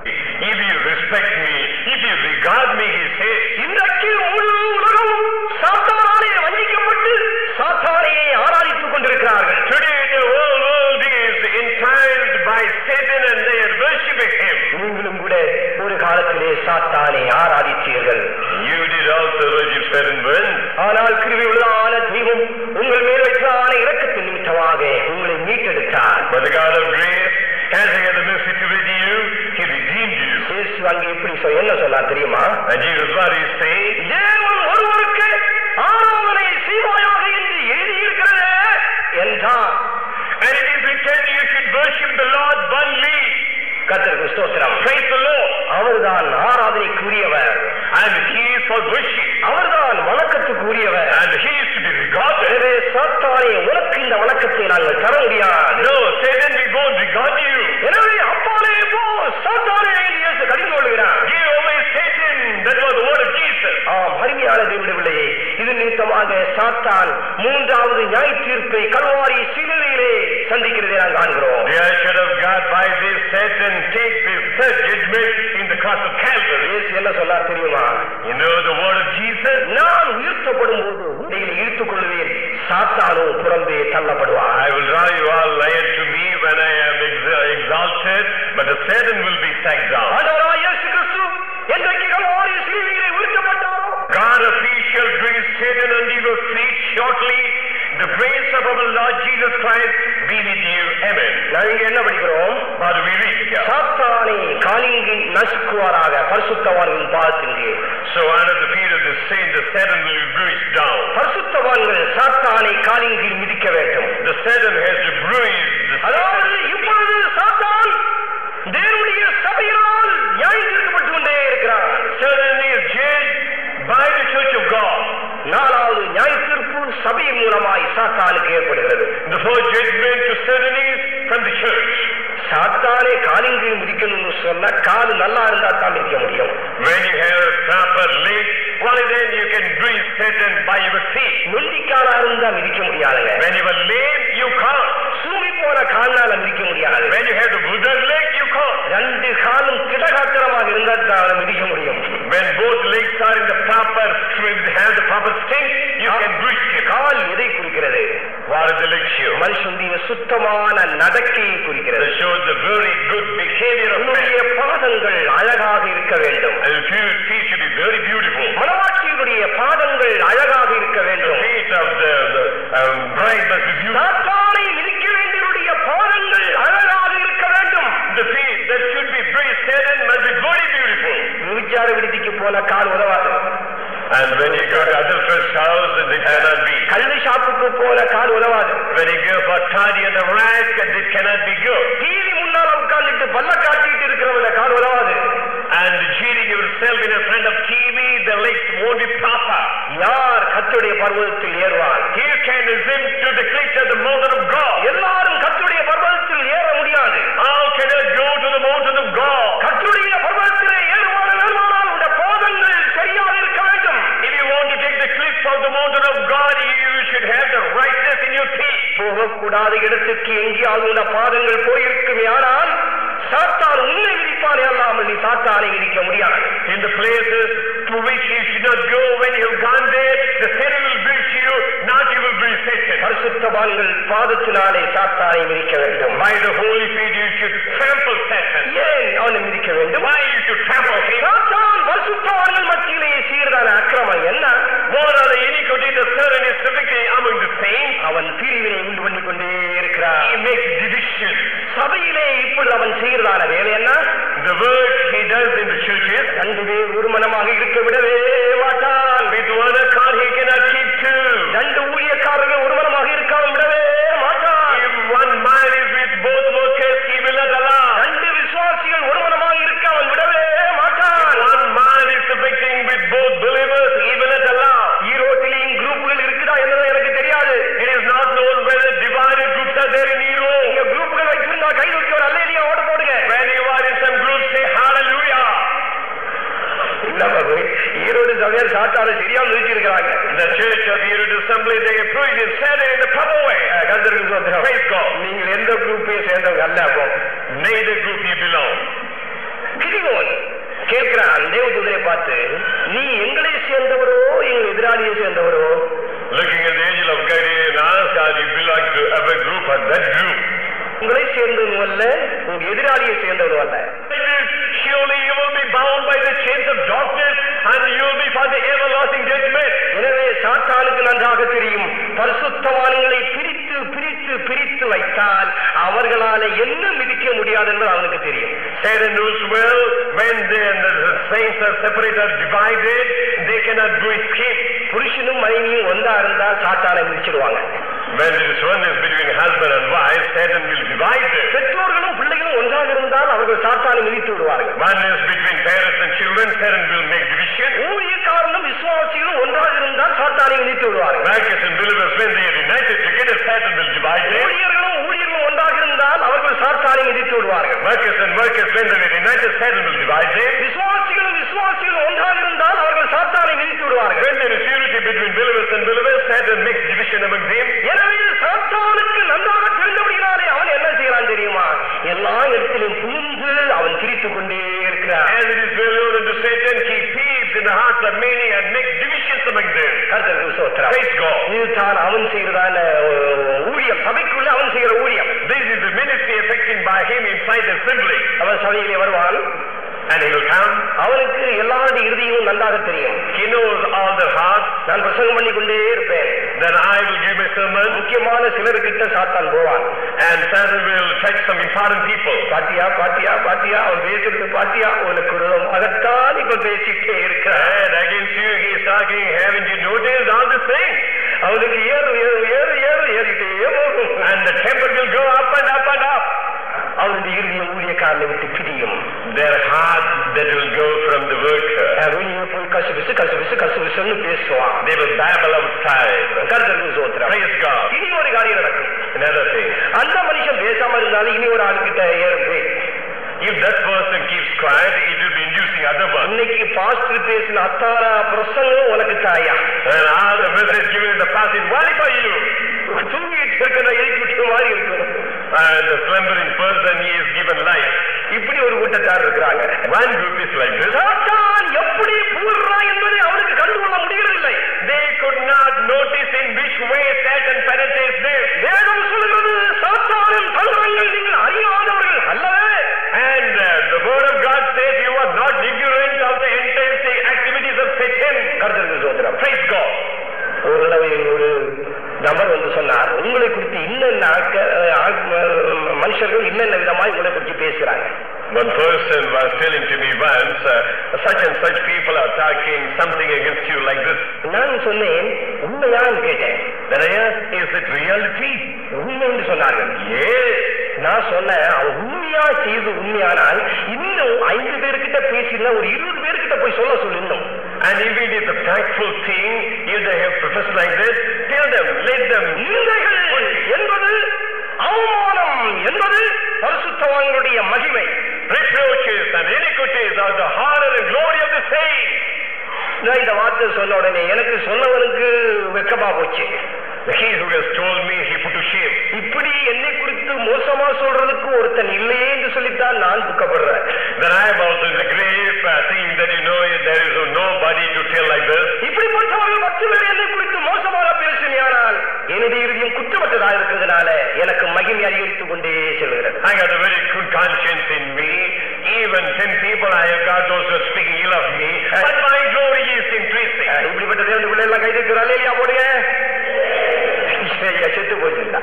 If you respect me, if you regard me, he says, இன்றைக்கு முழு உலகமும் சாத்தானாலே வஞ்சிக்கப்பட்டு சாத்தானையே ஆராதித்துக் கொண்டிருக்கிறார்கள் Today the whole world is entranced by Satan and they are worshipping him. நீங்களும் கூட ஒரு காலத்திலே சாத்தானை ஆராதித்தீர்கள் You did also worship Satan once. ஆனால் கிருவி உள்ளதான தெய்வம் உங்கள் மேல் வைத்தான இரக்கத்தின் நிமித்தமாக உங்களை மீட்டெடுத்தார் But the God of grace, casting at the mercy to redeem you, he redeemed you. இயேசு அங்கே எப்படி சொல் என்ன சொன்னார் தெரியுமா And Jesus what he say? தேவன் ஒருவருக்கு ஆராதனை செய்வாயாக என்று எழுதியிருக்கிறது என்றார் And it is written you should worship the Lord only. கர்த்தருக்கு ஸ்தோத்திரம் Praise the Lord. அவர்தான் ஆராதனைக்குரியவர் And he is for worship. அவர்தான் வணக்கத்துக்குரியவர் And he is to be regarded. எனவே சாத்தானே உனக்கு இந்த வணக்கத்தை நாங்கள் தர முடியாது No, Satan we won't regard you. எனவே அப்பாலே போ சாத்தானே என்று இயேசு கடிந்து கொள்கிறார் Give away Satan. That was the word of Jesus. ஆம் அருமையான தேவனுடைய இது நிமித்தமாக சாத்தான் மூன்றாவது நியாய தீர்ப்பை கல்வாரி சிலுவையிலே சந்திக்கிறதை நாம் காண்கிறோம் The usher of God by this Satan take this third judgment in the cross of Calvary. இயேசு என்ன சொன்னார் தெரியுமா You know the word of Jesus? நான் உயர்த்தப்படும் போது உன்னை இழுத்துக் கொள்வேன் சாத்தானோ புறம்பே தள்ளப்படுவார் I will draw you all nigh to me when I am ex- exalted, but the Satan will be sacked down. ஆண்டவராய் இயேசு கிறிஸ்து என்றைக்கு கல்வாரி சிலுவையிலே உயர்த்தப்பட்டாரோ God official brings Satan under your feet shortly. The Jesus Christ be with you. Amen. நான் இங்க என்ன படிக்கிறோம் What do we read here? சாத்தானை காலிங்கி நசுக்குவாராக பரிசுத்தவான்களின் பாதத்தின்றி So under the feet of the saint, the Satan will be bruised down. பரிசுத்தவான்கள் சாத்தானை காலிங்கி மிதிக்க வேண்டும் The Satan has to bruise the அதாவது இப்பொழுது சாத்தான் தேவனுடைய சபையினால் நியாயம் தீர்க்கப்பட்டு கொண்டே இருக்கிறான் Satan is judged by the church of God. நாலாவது நியாய தீர்ப்பு சபையின் மூலமாய் சாத்தானுக்கு ஏற்படுகிறது The first judgment to Satan is from the church. சாத்தானே காலிங்கு மிதிக்கணும்னு சொன்னா காலு நல்லா இருந்தா தான் மிதிக்க முடியும் When you have a proper leg, only then you can bruise Satan by your feet. நொண்டிக்காலா இருந்தா மிதிக்க முடியாதுங்க When you are lame, you can't. சூமி போன கால்னால மிதிக்க முடியாது When you have the withered leg, you can't. ரெண்டு காலும் திடகாத்திரமாக இருந்தா தான் மிதிக்க முடியும் When both legs are in the proper strength, have the proper strength, you can bruise him. கால் எதை குறிக்கிறது What is the leg show? மனுஷனுடைய சுத்தமான நடக்கையை குறிக்கிறது It shows the very good behavior of man. உன்னுடைய பாதங்கள் அழகாக இருக்க வேண்டும் And the feet feet should be very beautiful. மனவாட்சியினுடைய பாதங்கள் அழகாக இருக்க The வேண்டும் feet of the, the um, bride must be beautiful. சாத்தானை மிதிக்க வேண்டியவருடைய பாதங்கள் அழகாக இருக்க வேண்டும் The feet that should be bruised Satan must be very beautiful. விபச்சார விடுதிக்கு போன கால் உதவாது And when you go to adulterous house, it cannot be. கள்ளு ஷாப்புக்கு போன கால் உதவாது When you go for tardy and the rack, it cannot be good. TV முன்னால உட்கார்ந்துட்டு பல்ல காட்டிட்டு இருக்கிறவங்க கால் உதவாது And cheating yourself in front of TV, the legs won't be proper. யார் கத்துடைய பர்வதத்தில் ஏறுவார் Here can ascend to the cliffs of the mountain of God. எல்லாரும் கத்துடைய பர்வதத்தில் ஏற முடியாது How can I go to the mountain of God? கத்துடைய பர்வதத்திலே ஏறுவான வேணுமானால் உடைய பாதங்கள் சரியாக இருக்க வேண்டும் If you want to take the cliff of the mountain of God, you should have the rightness in your feet. போகக்கூடாத இடத்துக்கு எங்கேயாவது உள்ள பாதங்கள் போயிருக்குமே ஆனால் சாத்தான் உன்னை விதிப்பானே அல்லாமல் நீ சாத்தானை விதிக்க முடியாது In the places to which you should not go when you have gone there, the Satan will bruise you, not you will bruise Satan. பரிசுத்தவான்கள் பாதத்தினாலே சாத்தானை மிதிக்க வேண்டும் By the holy feet you should trample Satan. ஏன் அவனை மிதிக்க வேண்டும் Why you should trample him? சாத்தான் பரிசுத்தவான்கள் மத்தியிலே சீர்தான அக்கிரமம் என்ன What are the iniquity the Satan is typically among the saints? அவன் பிரிவினை உண்டு பண்ணி கொண்டே இருக்கிறான் He makes division. சபையிலே இப்பொழுது அவன் செய்கிறதான வேலை என்ன The work he does in the churches, ரெண்டு பேர் ஒரு மனமாக இருக்க விடவே மாட்டான் with one accord he cannot keep two. ரெண்டு ஊழியக்காரர்கள் ஒரு மனமாக இருக்காமல் விடவே மாட்டான் If one man is with both workers, he will not allow. ரெண்டு விசுவாசிகள் ஒரு மனமாக இருக்காமல் விடவே மாட்டான் One man is subjecting with both believers, he will not allow. ஈரோட்டிலையும் குரூப்புகள் இருக்குதா என்னது எனக்கு தெரியாது It is not known whether divided groups are there in Europe. நீங்க குரூப்புகள் வச்சிருந்தா கை தூக்கி ஒரு அல்ல இல்லையா ஓட போடுங்க When you are in some group, say hallelujah. இல்ல பாபு ஈரோடு சபையார் சாத்தான சரியா மிதிச்சிருக்கிறாங்க The church of Europe Assembly, they approve it said in the proper way. கருத்தருக்கு சொல்றோம் Praise God. நீங்கள் எந்த குரூப்பையும் சேர்ந்தவங்க அல்ல அப்போ Neither group you belong. Gideon கேட்கிறான் தேவதூதரை பார்த்து நீ எங்களை சேர்ந்தவரோ எங்கள் எதிராளியை சேர்ந்தவரோ Looking at the angel of God, he asked, Are you belong to our group or that group? உங்களை சேர்ந்ததும் அல்ல உங்க எதிராளியை சேர்ந்ததும் அல்ல Surely you will be bound by the chains of darkness and you will be for the everlasting judgment. எனவே சாத்தானுக்கு நன்றாக தெரியும் பரிசுத்தவான்களை பிரித்து பிரித்து பிரித்து வைத்தால் அவர்களால என்ன மிதிக்க முடியாது என்பது அவனுக்கு தெரியும் Satan knows well when the, the, the saints are separated or divided, they cannot do escape. புருஷனும் மனைவியும் ஒன்றா இருந்தால் சாத்தானை மிதிச்சிடுவாங்க When this one is between husband and wife, Satan will divide them. பெற்றோர்களும் பிள்ளைகளும் ஒன்றாக இருந்தால் அவர்கள் சாத்தானை மிதித்து விடுவார்கள் One is between parents and children, Satan will make division. ஊழியக்காரனும் விசுவாசிகளும் ஒன்றாக இருந்தால் சாத்தானை மிதித்து விடுவார்கள் Baptists and believers, when they are united together, Satan will divide them. ஊழியர்களும் ஊழியர்களும் ஒன்றாக இருந்தால் அவர்கள் சாத்தானை மிதித்து விடுவார்கள் Workers and workers, when they are united, Satan will divide them. விசுவாசிகளும் விசுவாசிகளும் ஒன்றாக இருந்தால் அவர்கள் சாத்தானை மிதித்து விடுவார்கள் When there is unity between believers and believers, Satan makes division among them. எனவே சாத்தானுக்கு நன்றாக தெரிந்தபடினாலே அவன் என்ன செய்யறான் தெரியுமா எல்லா இடத்திலும் புகுந்து அவன் திரித்துக் கொண்டே இருக்கிறான் As it is well known unto Satan, he peeps in the hearts of many and makes divisions among them. கர்த்தருக்கு ஸ்தோத்திரம். Praise God. இதுதான் அவன் செய்கிறதான அஹ், ஊழியம் சபைக்குள்ள அவன் செய்கிற ஊழியம் This is the ministry affected by him inside the assembly. அவன் சபையிலே வருவான் and he will come. அவனுக்கு எல்லாருடைய இறுதியும் நன்றாக தெரியும் He knows all their hearts. நான் பிரசங்கம் பண்ணி கொண்டே இருப்பேன் Then I will give a sermon, முக்கியமான சிலருக்கிட்ட சாத்தான் போவான் and Satan will touch some important people. பாத்தியா பாத்தியா பாத்தியா அவன் பேசுறது பாத்தியா உனக்கு விரோதமாகத்தான் இப்ப பேசிட்டே இருக்கிறான் And against you, he is talking. Haven't you noticed all the things? அவனுக்கு ஏறு ஏறு ஏறு ஏறு ஏறிட்டே போகும் And the temper will go up and up and up. அவனுடைய இறுதிய ஊழியக்காரனை விட்டு பிரியும் Their heart that will go from the worker. அஹ் வெளியே போய் கசு பிசு கசு பிசு கசு பிசுன்னு பேசுவான் They will babble outside. கருத்தருக்கு சோத்திரம் Praise God. இனி ஒரு காரியம் நடக்கும் Another thing. அந்த மனுஷன் பேசாம இருந்தாலும் இனி ஒரு ஆளுக்கிட்ட ஏறும் போய் If that person keeps quiet, it will be inducing other one. இன்னைக்கு பாஸ்டர் பேசின அத்தாரா பிரசங்கம் உனக்கு தாயா And all the message given in the past is only for you. தூங்கிட்டு இருக்கிற எழுப்பி விட்ட மாதிரி இருக்கும் And the slumbering person, he is given life. இப்படி ஒரு கூட்டத்தார் இருக்கிறாங்க One group is like this. சாத்தான் எப்படி பூர்றான் என்பதை அவனுக்கு கண்டுகொள்ள முடிகிறதில்லை They could not notice in which way Satan penetrates them. வேதம் சொல்கிறது சாத்தானின் தந்திரங்கள் நீங்கள் அறியாதவர்கள் அல்லவே And uh, the word of God says you are not ignorant of the enticing activities of Satan. கருத்தருக்கு சோதரம் Praise God. ஒரு தடவை ஒரு நபர் வந்து சொன்னார் உங்களை குறித்து இன்னென்ன ஆட்க- ஆட்க- மனுஷர்கள் இன்னென்ன விதமாய் உங்களை பற்றி பேசுறாங்க One person was telling to me once, uh, such and such people are talking something against you like this. நான் சொன்னேன் உண்மையான்னு கேட்டேன் Then I asked, is it reality? உண்மை என்று சொன்னார்கள் Yes. நான் சொன்னேன் அவன் உண்மையா செய்து உண்மையானால் இன்னும் ஐந்து பேர்கிட்ட பேசினா ஒரு இருபது பேர்கிட்ட போய் சொல்ல சொல்லு இன்னும் And if it is a factful thing, if they have professed like this, tell them, let them. நிந்தைகள் என்பது அவமானம் என்பது பரிசுத்தவான்களுடைய மகிமை Reproaches and iniquities are the honor and glory of the saints. நான் இந்த வார்த்தை சொன்ன உடனே எனக்கு சொன்னவனுக்கு வெக்கமா போச்சு He who has told me, he put to shame. இப்படி என்னை குறித்து மோசமா சொல்றதுக்கு ஒருத்தன் இல்லையே என்று சொல்லித்தான் நான் துக்கப்படுறேன் Then I am also in the grave, uh, thinking that you know there is nobody to tell like this. இப்படிப்பட்டவர்கள் மற்ற பேர் என்னை குறித்து மோசமாக பேசுமையானால் என்னுடைய இறுதியும் குற்றமற்றதா இருக்கிறதுனால எனக்கு மகிமை அதிகரித்துக் கொண்டே செல்கிறது I got a very good conscience in me. Even ten people I have got those who are speaking ill of me, but my glory is increasing. அஹ் இப்படிப்பட்ட தேவனுடைய பிள்ளை எல்லாம் கை தட்டுறாள் இல்லையா போடுங்க ஐயா, செத்து போச்சுடா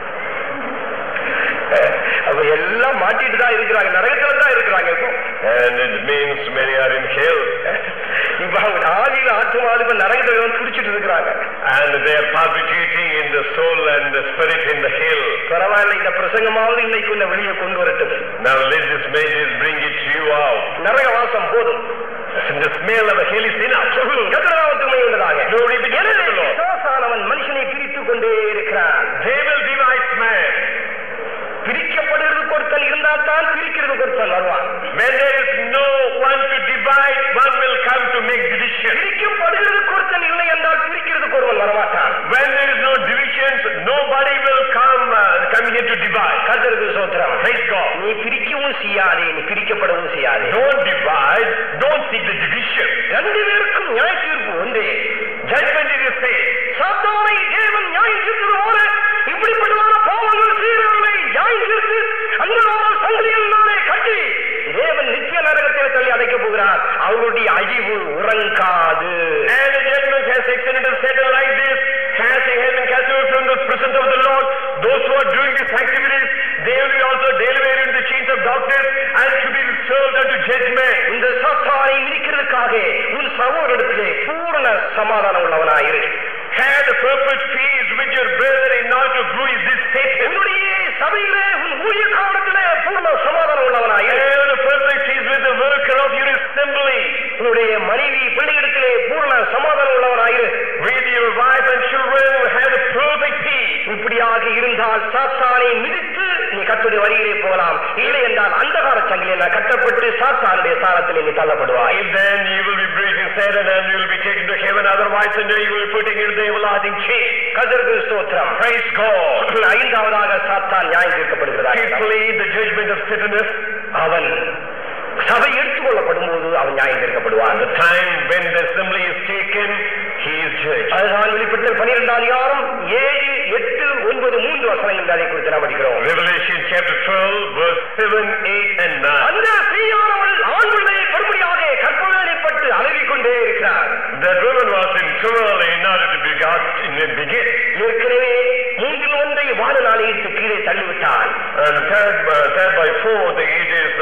அஹ் அப்ப எல்லாம் மாட்டிட்டு தான் இருக்கிறாங்க நரகத்துல தான் இருக்கிறாங்க இப்போ And it means many are in hell. இப்ப அவங்க ஆதியில ஆத்துமாவது இப்ப நரகத்துல வந்து குடிச்சிட்டு இருக்கிறாங்க And they are palpitating in the soul and the spirit in the hell. பரவாயில்ல இந்த பிரசங்கமாவது இன்னைக்கு உன்னை வெளியே கொண்டு வரட்டும் Now let this message bring it to you out. நரக வாசம் போதும் And the smell of the hell is enough. கத்திரநாமத்துமை உள்ளதாக Glory be to எனவே the Lord. பிசாசானவன் மனுஷனை பிரித்துக் கொண்டே இருக்கிறான் They will divide man. பிரிக்கப்படுகிறதுக்கு ஒருத்தன் இருந்தால் தான் பிரிக்கிறதுக்கு ஒருத்தன் வருவான் When there is no one to divide, one will come to make division. பிரிக்கப்படுகிறதுக்கு ஒருத்தன் இல்லை என்றால் பிரிக்கிறதுக்கு ஒருவன் வரமாட்டான் When there is no divisions, nobody will come uh, come here to divide. கர்த்தருக்கு சோத்திரம் Praise God. நீ பிரிக்கவும் செய்யாதே நீ பிரிக்கப்படவும் செய்யாதே Don't divide. Don't seek the division. ரெண்டு பேருக்கும் நியாய தீர்ப்பு ஒன்றே Judgment is the same. சாத்தானை தேவன் நியாயம் தீர்த்தது போல இப்படிப்பட்டதான பாவங்கள் செய்கிறவர்களை நியாயம் தீர்த்து அந்த சங்கிலிகளினாலே கட்டி தேவன் நித்திய நரகத்தில் தள்ளி அடைக்கப் போகிறார் அவருடைய அழிவு உறங்காது And the judgment has extended and settled like this. Has he has been cast away from the presence of the Lord. Those who are doing these activities, they will be also delivered in the chains of darkness and to be served unto judgment. இந்த சாத்தானை மிதிக்கிறதுக்காக உன் சகோதரத்திலே பூரண சமாதானம் உள்ளவனாயிரு Have the perfect peace with your brother in order to bruise this Satan. உன்னுடைய சபையிலே உன் ஊழிய காலத்திலே பூர்ண சமாதானம் உள்ளவனாயிரு Have the perfect peace with the worker of your assembly. உன்னுடைய மனைவி பிள்ளைகளிடத்திலே பூர்ண சமாதானம் உள்ளவனாயிரு With your wife and children, have the perfect peace. இப்படியாக இருந்தால் சாத்தானை மிதித்து நீ கத்துடைய வரியிலே போகலாம் இல்லை என்றால் அந்தகார சங்கிலியில் கட்டப்பட்டு சாத்தானுடைய சாரத்திலே நீ தள்ளப்படுவாய் If then you will be breathing Satan and you will be taken to heaven, otherwise and you will be putting in the everlasting chain. கதற்கு ஸ்தோத்திரம் Praise God. ஐந்தாவதாக சாத்தான் நியாயம் தீர்க்கப்படுகிறார் Fifthly, the judgment of Satan அவன் சபை எடுத்துக்கொள்ளப்படும் போது அவன் நியாயம் தீர்க்கப்படுவான் the time when the assembly is taken, he is judged. அதுதான் வெளிப்பட்ட பனிரெண்டாம் அதிகாரம் ஏழு எட்டு ஒன்பது மூன்று வசனங்கள் அதை குறித்து நாம் படிக்கிறோம் Revelation chapter 12, verse 7, 8, and 9. அந்த ஸ்ரீயானவள் ஆண் பிள்ளை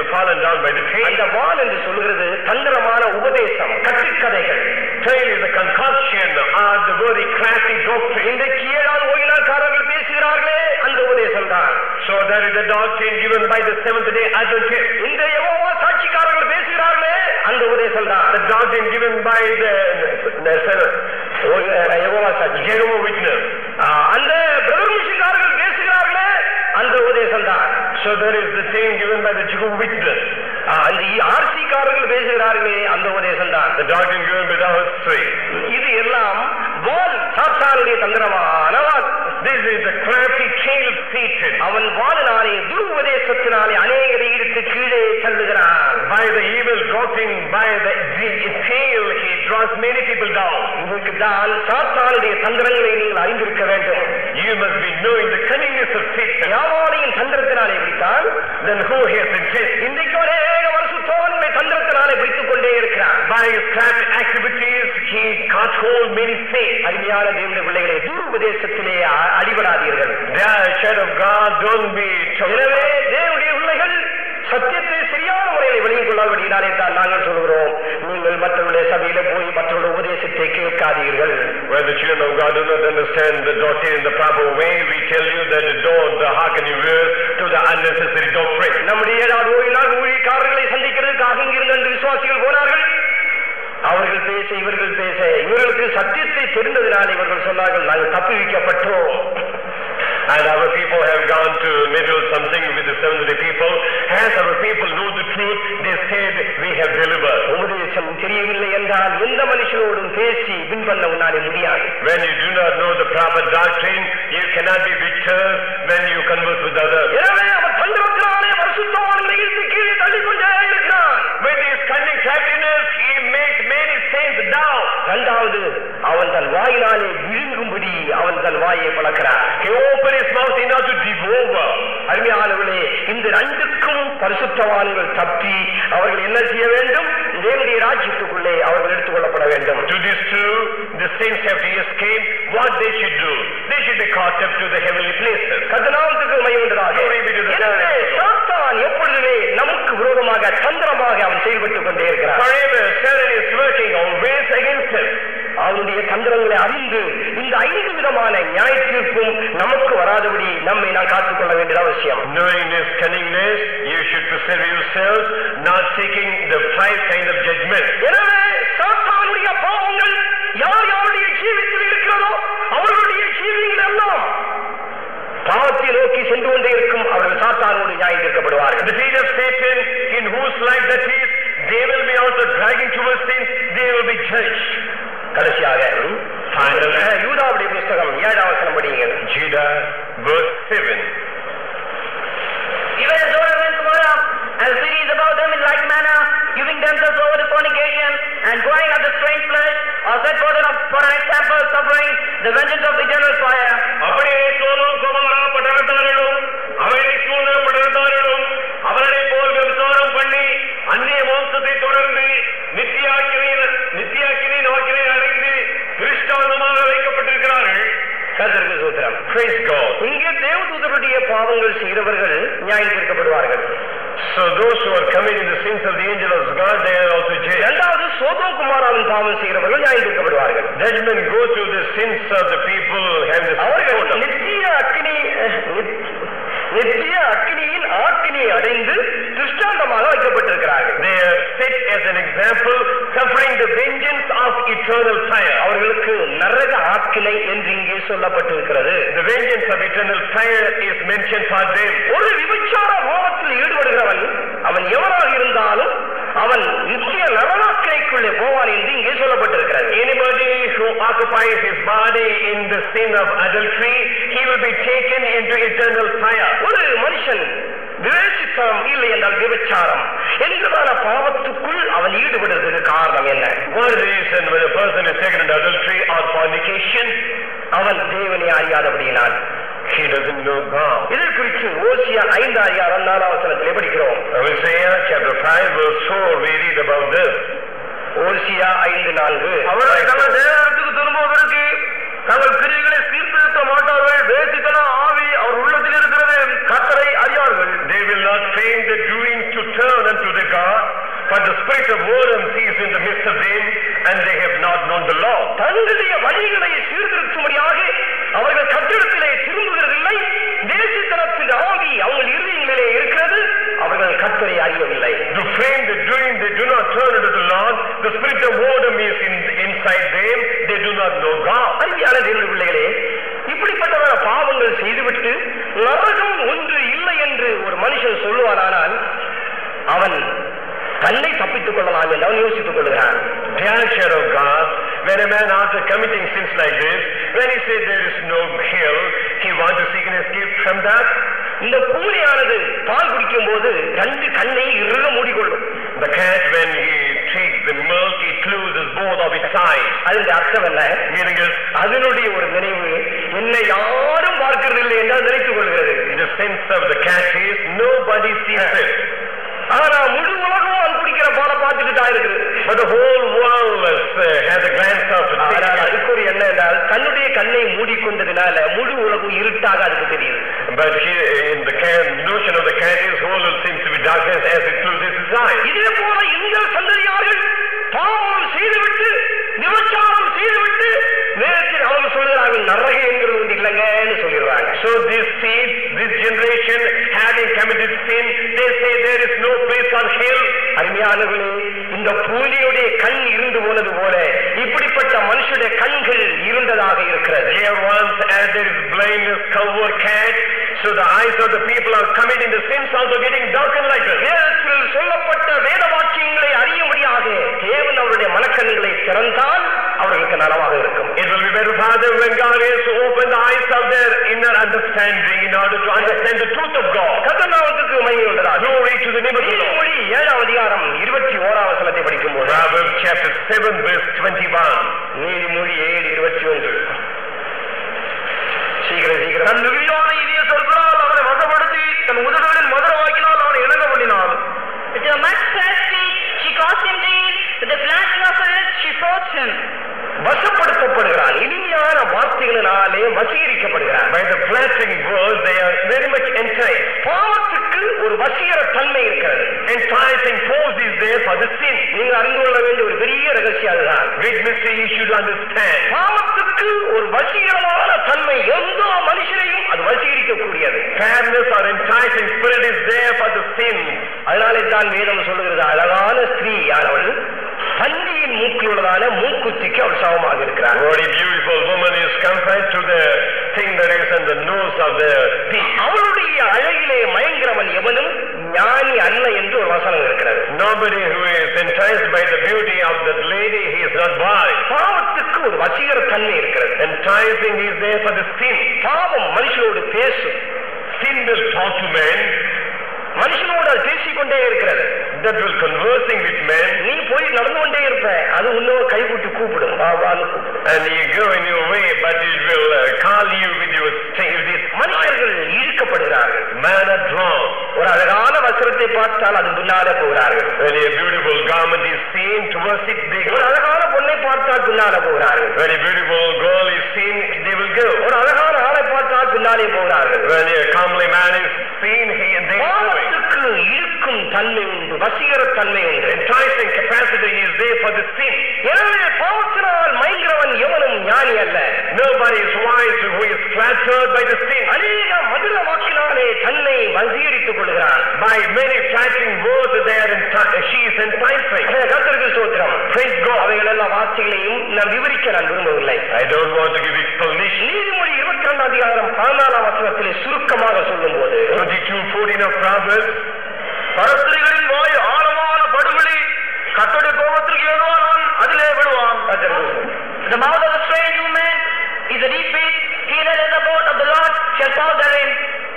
fallen down by the அந்த tail. வால் என்று சொல்லுகிறது தந்திரமான உபதேசம் கட்டுக்கதைகள் Tail is a concoction of the very crafty doctrine. இன்றைக்கு ஏழாவது ஓய்நாள்காரர்கள் பேசுகிறார்களே அந்த உபதேசம் தான் So that is the doctrine given by the Seventh day Adventists. இந்த யெகோவா சாட்சிக்காரர்கள் பேசுகிறார்களே அந்த உபதேசம் தான் The doctrine given by the, the seven, Jehovah சாட்சி Jehovah Witness. ஆ, அந்த பிரதர் மிஷின்காரர்கள் பேசுகிறார்களே அந்த உபதேசம் தான் So there is the thing given by the Jehovah Witness. ஆ, அந்த ஆர்சி காரர்கள் பேசுகிறார்களே அந்த உபதேசம் தான் The doctrine given by the house three. இது எல்லாம் வால் சாத்தானுடைய தந்திரமான வால் This is the crafty tail of Satan. அவன் வாலினாலே துருபதேசத்தினாலே அநேகரை இழுத்து கீழே தள்ளுகிறான் By the evil doctrine, by the, the tail, he draws many people down. இதுக்கு தான் சாத்தானுடைய தந்திரங்களை நீங்கள் அறிந்திருக்க வேண்டும் You must be knowing the cunningness of Satan. யாவாலையின் தந்திரத்தினாலே பிடித்தான் Then who has been tested? இன்றைக்கு அநேக வருஷத்தோன்மை தந்திரத்தினாலே பிடித்துக் கொண்டே இருக்கிறான் By his craft activities, he caught hold many faith. அருமையான தேவனுடைய பிள்ளைகளே துருபதேசத்திலே அ- அடிபடாதீர்கள் Dear child of God, don't be எனவே தேவனுடைய பிள்ளைகள் சத்தியத்தை சரியான முறையில் விளங்கிக் கொள்ளாதபடியினாலே தான் நாங்கள் சொல்கிறோம் நீங்கள் மற்றவருடைய சபையில போய் மற்றவருடைய உபதேசத்தை கேட்காதீர்கள் When the children of God do not understand the doctrine in the proper way, we tell you that don't hearken your ears to the unnecessary doctrine. நம்முடைய ஏழாவது ஓய்நாள் ஊழியக்காரர்களை சந்திக்கிறதுக்காக இங்கிருந்து ரெண்டு விசுவாசிகள் போனார்கள் அவர்கள் பேச இவர்கள் பேச இவர்களுக்கு சத்தியத்தை தெரிந்ததினால் இவர்கள் சொன்னார்கள் நாங்கள் தப்பி வைக்கப்பட்டோம் And our people have gone to meddle something with the seventh day people. As our people know the truth, they said, we have delivered. உபதேசம் தெரியவில்லை என்றால் எந்த மனுஷனோடும் பேசி வின் பண்ண உன்னாலே முடியாது When you do not know the proper doctrine, you cannot be victors when you converse with others. எனவே அவன் தந்திரத்தினாலே பரிசுத்தவான்களை இழுத்து கீழே தள்ளிக்கொண்டே இருக்கிறான் With his cunning craftiness, he makes many saints down. இரண்டாவது அவன் தன் வாயினாலே விழுங்கும்படி அவன் தன் வாயை பழக்கிறான் He opened his mouth in order to devour. அருமையானவர்களே இந்த ரெண்டுக்கும் பரிசுத்தவான்கள் தப்பி அவர்கள் என்ன செய்ய வேண்டும் தேவனுடைய ராஜ்யத்துக்குள்ளே அவர்கள் எடுத்துக் கொள்ளப்பட வேண்டும் To these two, the saints have to escape. What they should do? They should be caught up to the heavenly places. கதனாமத்துக்கு மையுண்டதாக Glory be to the எனவே Lord. சாத்தான் எப்பொழுதுமே நமக்கு விரோதமாக தந்திரமாக அவன் செயல்பட்டுக் கொண்டே இருக்கிறான் Forever, Satan is working always against us. அவனுடைய தந்திரங்களை அறிந்து இந்த ஐந்து விதமான நியாய தீர்ப்பும் நமக்கு வராதபடி நம்மை நாம் காத்துக்கொள்ள வேண்டியது அவசியம் Knowing this cunningness, you should preserve yourselves, not seeking the five kinds of judgment. எனவே சாத்தானுடைய பாவங்கள் யார் யாருடைய ஜீவித்தில் இருக்கிறதோ அவர்களுடைய ஜீவிகள் எல்லாம் பாவத்தை நோக்கி சென்று கொண்டே இருக்கும் அவர்கள் சாத்தானோடு நியாயம் தீர்க்கப்படுவார்கள் The feet of Satan, in whose life that is, they will be also dragging towards sin, they will be judged. கடைசியாக Finally. அஹ், யூதாவுடைய புஸ்தகம் ஏழாம் வசனம் படியுங்கள் Judah, verse 7. Even as Sodom and Gomorrah and the cities about them in like manner, giving themselves over to fornication and going after strange flesh, are set forth of- for an example of suffering the vengeance of eternal fire. அப்படியே சோதோம் குமாரா பட்டணத்தாரிலும் அவைகளை சூழ்ந்த பட்டணத்தாரிலும் அவர்களை போல் விசாரம் பண்ணி அந்நிய மாம்சத்தை தொடர்ந்து நித்தியாக்கினியின் நித்தியாக்கினை நோக்கினை அடைந்து கிறிஸ்தவமாக வைக்கப்பட்டிருக்கிறார்கள் கர்த்தருக்கு சூத்திரம் Praise God. இங்கே தேவதூதருடைய பாவங்கள் செய்கிறவர்கள் நியாயம் தீர்க்கப்படுவார்கள் So those who are coming in the sins of the angel of God, they are also judged. இரண்டாவது சோதோம் குமாராவின் பாவம் செய்கிறவர்கள் நியாயம் தீர்க்கப்படுவார்கள் Judgment go to the sins of the people having the அவர்கள் sin. நித்திய அக்கினி அஹ், நித்- நித்திய அக்கினியின் ஆக்கினியை அடைந்து திருஷ்டாந்தமாக வைக்கப்பட்டிருக்கிறார்கள் They are set as an example, suffering the vengeance of eternal fire. அவர்களுக்கு நரக ஆக்கினை என்று இங்கே சொல்லப்பட்டிருக்கிறது The vengeance of eternal fire is mentioned for them. ஒரு விபச்சார பாவத்தில் ஈடுபடுகிறவன் அவன் எவனாக இருந்தாலும் அவன் நித்திய நரகாக்கினைக்குள்ளே போவான் என்று இங்கே சொல்லப்பட்டிருக்கிறது Anybody who occupies his body in the sin of adultery, he will be taken into eternal fire. ஒரு மனுஷன் விவேசித்தம் இல்லை என்றால் விபச்சாரம் என்கிறதான பாவத்துக்குள் அவன் ஈடுபடுறதுக்கு காரணம் என்ன One reason when a person is taken into adultery or fornication, அவன் தேவனை அறியாதபடியினால் he doesn't know God. இதை குறித்து ஓசியா ஐந்து அதிகாரம் நாலாம் வசனத்திலே படிக்கிறோம் Hosea chapter 5 verse 4, we read about this. ஓசியா ஐந்து நான்கு அவர்கள் தங்கள் தேவனத்துக்கு திரும்புவதற்கு தங்கள் கிரிகளை சீர்திருத்த மாட்டார்கள் வேசித்தன ஆவி அவர் உள்ளத்தில் இருக்கிறது கத்தரை அறியார்கள் They will not feign the doing to turn அருமையான தேவனுடைய பிள்ளைகளே இப்படிப்பட்டவர பாவங்கள் செய்துவிட்டு நரகம் ஒன்று இல்லை என்று ஒரு மனுஷன் சொல்லுவானானால் அவன் தன்னை தப்பித்துக் கொள்ளலாம் என்று அவன் யோசித்துக் கொள்கிறான் Dear child of God, when a man after committing sins like this, when he says there is no hell, he wants to seek an escape from that. இந்த பூனையானது பால் குடிக்கும் போது ரெண்டு கண்ணை இறுக மூடிக்கொள்ளும் The cat, when he takes the milk, it closes both of its eyes. அதனுடைய அர்த்தம் என்ன Meaning is, அதனுடைய ஒரு நினைவு என்னை யாரும் பார்க்கிறது இல்லை என்றால் நினைத்துக் கொள்கிறது the sense of the cat is, nobody sees it. ஆனா முழு உலகம் அது குடிக்கிற பாலை பார்த்துட்டு தான் இருக்குது But the whole world is, uh, has a glance of it. ஆனால் அதுக்கு ஒரு என்ன என்றால் தன்னுடைய கண்ணை மூடிக்கொண்டதினால முழு உலகம் இருட்டாக அதுக்கு தெரியுது But here, in the cat, notion of the cat is, whole world seems to be darkness as it closes its eyes. இதே போல இந்த சந்ததியார்கள் பாவம் செய்துவிட்டு விபச்சாரம் செய்துவிட்டு நேரத்தில் அவங்க சொல்கிறார்கள் நரக என்கிறது ஒன்று இல்லைங்கன்னு சொல்லிடுறாங்க So this seed, this generation, having committed sin, they say there is no place on hell. அருமையானவர்களே இந்த பூனையுடைய கண் இருந்து போனது போல இப்படிப்பட்ட மனுஷனுடைய கண்கள் இருந்ததாக இருக்கிறது Here once, as there is blindness cover cat, so the eyes of the people are committing the sins also getting darkened like this. வேதத்தில் சொல்லப்பட்ட வேத வாக்கியங்களை அறியும்படியாக தேவன் அவருடைய மனக்கண்களை திறந்தால் அவர்களுக்கு நலமாக இருக்கும் It will be better, Father, when God is to open the eyes of their inner understanding in order to understand the truth of God. கத்தநாமத்துக்கு மகிமை உண்டதாக Glory to the name of the Lord. நீதிமொழி ஏழாம் அதிகாரம் இருபத்தி ஓராம் வசனத்தை படிக்கும்போது Proverbs chapter 7 verse 21. நீதிமொழி ஏழு இருபத்தி ஒன்று சீக்கிரம் சீக்கிரம் தன் மிகுதியான இனிய சொற்களால் அவனை வசப்படுத்தி தன் உதடுகளின் மதுர வாக்கினால் அவனை இணங்க பண்ணினாள் With her much fair speech, she caused him to eat. With the flashing of her lips, she forced him. வசப்படுத்தப்படுகிறான் இனிமையான வார்த்தைகளினாலே வசீகரிக்கப்படுகிறான் By the flattering words, they are very much enticed. பாவத்துக்கு ஒரு வசீகர தன்மை இருக்கிறது Enticing force is there for the sin. நீங்க அறிந்து கொள்ள வேண்டிய ஒரு பெரிய ரகசியம் அதுதான் Great mystery you should understand. பாவத்துக்கு ஒரு வசீகரமான தன்மை எந்த மனுஷனையும் அது வசீகரிக்கக்கூடியது Fairness or enticing spirit is there for the sin. அதனாலே தான் வேதம் சொல்லுகிறது அழகான ஸ்திரீ ஆனவள் பன்றியின் மூக்கில் உள்ளதான மூக்குத்திக்கு அவள் சமமாக இருக்கிறார் What a beautiful woman is compared to the thing that is in the nose of the pig. அவளுடைய அழகிலே மயங்கிறவன் எவனும் ஞானி அல்ல என்று ஒரு வசனம் இருக்கிறது Nobody who is enticed by the beauty of that lady, he is not wise. பாவத்துக்கு ஒரு வசீகர தன்மை இருக்கிறது Enticing is there for the sin. பாவம் மனுஷனோடு பேசும் Sin will talk to men, மனுஷனோடு அது பேசிக்கொண்டே இருக்கிறது that will conversing with men, நீ போய் நடந்து கொண்டே இருப்ப அது இன்னும் கைவிட்டு கூப்பிடும் வா வான்னு கூப்பிடும் and you go in your way, but it will uh, call you with your stay. With its மனுஷர்கள் இழுக்கப்படுகிறார்கள் man are drawn. ஒரு அழகான வஸ்திரத்தை பார்த்தால் அது பின்னாலே போகிறார்கள் When a beautiful garment is seen towards it, they ஒரு go. அழகான பொண்ணை பார்த்தால் பின்னாலே போகிறார்கள் When a beautiful girl is seen, they will go. ஒரு அழகான ஆளை பார்த்தால் பின்னாலே போகிறார்கள் When a comely man is seen, he and they go. பாவத்துக்கு இழுக்கும் தன்மை உண்டு வசீகர தன்மை உண்டு Enticing capacity is there for the sin. எனவே பாவத்தினால் மயங்கிறவன் எவனும் ஞானி அல்ல Nobody is wise who is flattered by the sin. அநேக மதுர வாக்கினாலே தன்னை வசீகரித்துக் கொள்கிறான் By many flattering words, they are enti- she is enticing. கர்த்தருக்கு ஸ்தோத்திரம் Praise God. அவைகள் எல்லா வார்த்தைகளையும் நான் விவரிக்க நான் விரும்பவில்லை I don't want to give explanation. நீதிமொழி இருபத்தி ரெண்டாம் அதிகாரம் பதினாலாம் வசனத்திலே சுருக்கமாக சொல்லும் போது 22, 14 of Proverbs. பரஸ்திரிகளின் வாய் ஆழமான படுகொலி கத்தோடைய கோபத்திற்கு எழுவான் அதிலே விடுவான் The mouth of a strange woman is a deep pit. He that is the boat of the Lord shall fall therein.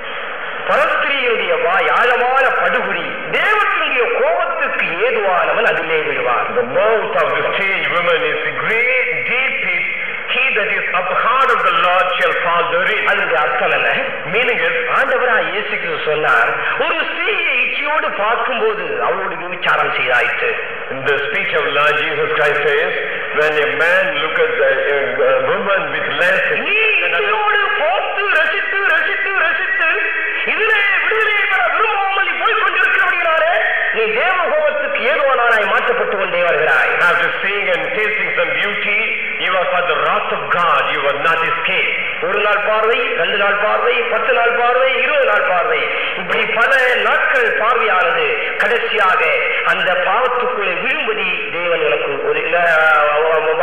பரஸ்திரியுடைய வாய் ஆழமான படுகுழி தேவத்தினுடைய கோபத்துக்கு ஏதுவானவன் அதிலே விடுவான் The mouth of the strange woman is a great deep pit. He that is of the heart of the Lord shall fall therein. அதனுடைய அர்த்தம் என்ன Meaning is, ஆண்டவரா இயேசு கிறிஸ்து சொன்னார் ஒரு ஸ்திரீயை இச்சையோடு பார்க்கும்போது அவளோடு விபச்சாரம் செய்தாயிற்று in the speech of Lord Jesus Christ says, when a man look at the uh, uh, woman with lust, நீ இச்சையோடு பார்த்து ரசித்து ரசித்து ரசித்து இதிலே விடுதலை பெற விரும்பாமல் நீ போய் கொண்டிருக்கிறபடினாலே நீ தேவ கோபத்துக்கு ஏதுவானாய் மாற்றப்பட்டு கொண்டே வருகிறாய் after seeing and tasting some beauty, you are for the wrath of God, you will not escape. ஒரு நாள் பார்வை ரெண்டு நாள் பார்வை பத்து நாள் பார்வை இருபது நாள் பார்வை இப்படி பல நாட்கள் பார்வையானது கடைசியாக அந்த பாவத்துக்குள்ளே விழும்படி தேவன் எனக்கு ஒரு அஹ், வா-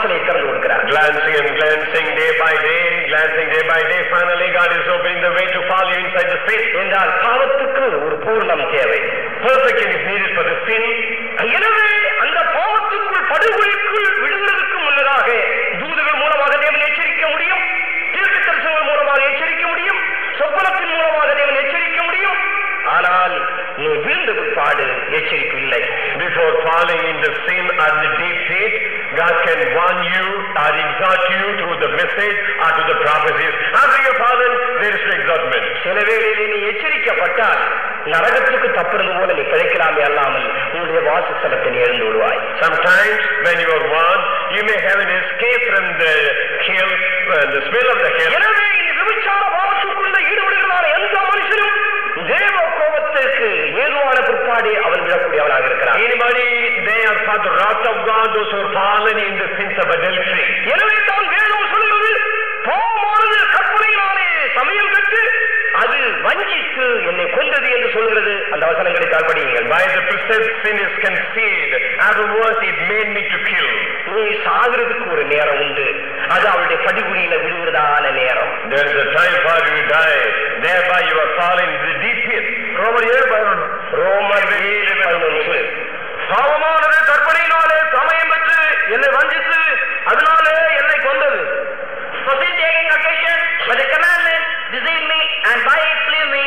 வாசலை திறந்து கொடுக்கிறார் Glancing and glancing day by day, glancing day by day, finally God is opening the way to follow you inside the sin. என்றால் பாவத்துக்கு ஒரு பூர்ணம் தேவை Perfection is needed for the sin. எனவே அந்த பாவத்துக்குள் படுகொலைக்குள் விழுவதற்கு முன்னதாக தூதர்கள் மூலமாக தேவன் எச்சரிக்க முடியும் தீர்க்க தரிசனங்கள் மூலமாக எச்சரிக்க முடியும் சொப்பனத்தின் மூலமாக தேவன் எச்சரிக்க முடியும் ஆனால் நீ வீழ்ந்த பிற்பாடு எச்சரிப்பு இல்லை Before falling in the sin or the deep pit, God can warn you or exhort you through the message or to the prophecies. After you have fallen, there is no exhortment. சில வேளையிலே நீ எச்சரிக்கப்பட்டால் நரகத்துக்கு தப்புறது போல நீ பிழைக்கலாமே அல்லாமல் உன்னுடைய வாசஸ்தலத்தை நீ எழுந்து விடுவாய் Sometimes when you are warned, you may have an escape from the hell, uh, the smell of the hell. எனவே இந்த விபச்சார பாவத்துக்குள்ள ஈடுபடுகிறான எந்த மனுஷனும் தேவ கோபத்திற்கு ஏதுவான பிற்பாடு அவன் விழக்கூடியவனாக இருக்கிறான் Anybody they are for the wrath of God, those who are fallen in the sins of adultery. எனவே தான் வேதம் சொல்கிறது பாவமானது கற்பனையினாலே சமயம் பெற்று அது வஞ்சித்து என்னை கொண்டது என்று சொல்கிறது அந்த வசனங்களை தான் படியுங்கள் By the precept sin is conceived, afterwards it made me to kill. நீ சாகிறதுக்கு ஒரு நேரம் உண்டு அது அவளுடைய படிகுடியில விழுகிறதான நேரம் There is a time for you to die, thereby you are fallen in the deep pit. ரோமர் ஏழு பதினொன்று ரோமர் ஏழு பதினொன்று பாவமானது கற்பனையினாலே சமயம் பெற்று என்னை வஞ்சித்து அதனாலே என்னை கொண்டது For sin taking occasion, but the commandment deceived me, and by it slew me.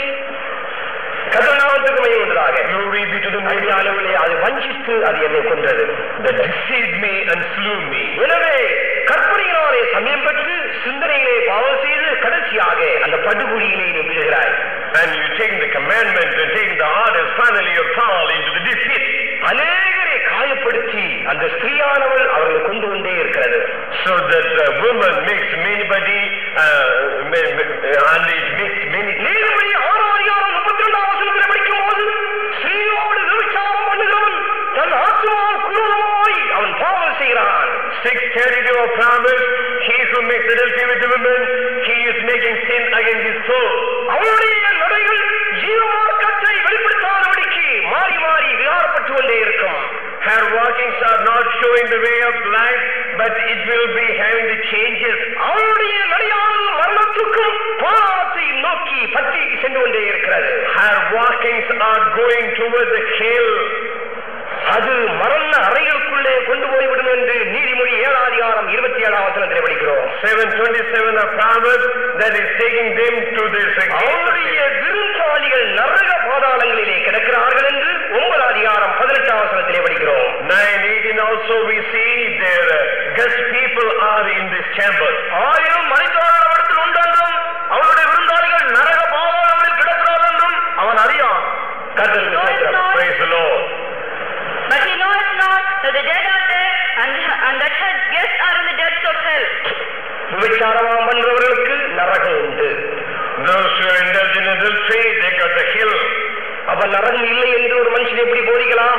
கதிர்நாமத்துக்கு மையம் உண்டதாக Glory be to the அதிக Most High. அளவிலே அது வஞ்சித்து அது என்னை கொன்றது That deceived me and slew me. எனவே கற்பனையினாலே சமயம் பெற்று சிந்தனையிலே பாவம் செய்து கடைசியாக அந்த படுகொலியிலே நீ விழுகிறாய் And you take the commandment and take the orders, finally you fall into the deep pit. அநேகரை காயப்படுத்தி அந்த ஸ்திரீயானவள் அவர்களை கொண்டு கொண்டே இருக்கிறது So that the woman makes anybody, uh, ma- ma- and it makes many நீதிபதி ஆறாம் அதிகாரம் முப்பத்தி ரெண்டாம் வசனத்தில் படிக்கும் போது ஸ்ரீயோடு விபச்சாரம் பண்ணுகிறவன் தன் ஆத்மா குரூரமாய் அவன் பாவம் செய்கிறான் 632 of Proverbs, he who makes adultery with the woman, he is making sin against his soul. அவனுடைய நடைகள் ஜீவமார்க்கத்தை வெளிப்படுத்தாதபடிக்கு மாறி மாறி விகாரப்பட்டு கொண்டே இருக்கும் Her walkings are not showing the way of life, but it will be having the changes. அவனுடைய நடையானது மரணத்துக்கும் பாராத்தை நோக்கி பற்றி சென்று கொண்டே இருக்கிறது Her walkings are going toward the hill. அது மரண அறைகளுக்குள்ளே கொண்டு போய்விடும் என்று நீதிமொழி ஏழாம் அதிகாரம் இருபத்தி ஏழாம் வசனத்தில் படிக்கிறோம் 727 of Proverbs, that is taking them to this அவருடைய விருந்தாளிகள் நரக பாதாளங்களிலே கிடக்கிறார்கள் என்று ஒன்பதாம் அதிகாரம் பதினெட்டாம் வசனத்திலே படிக்கிறோம் 918 also we see their uh, guest people are in this chamber. ஆயிரம் மனிதரான இடத்தில் உண்டென்றும் அவனுடைய விருந்தாளிகள் நரக பாதாளங்களில் கிடக்கிறார்கள் என்றும் அவன் அறியான் கர்த்தருக்கு ஸ்தோத்திரம். Praise the Lord. But he knoweth not that the dead are there, and, and that her guests are in the depths of hell. விபச்சாரமாம் பண்றவர்களுக்கு நரகம் உண்டு Those who indulge in adultery, they got the hill. அப்ப நரகம் இல்லை என்று ஒரு மனுஷன் எப்படி போதிக்கலாம்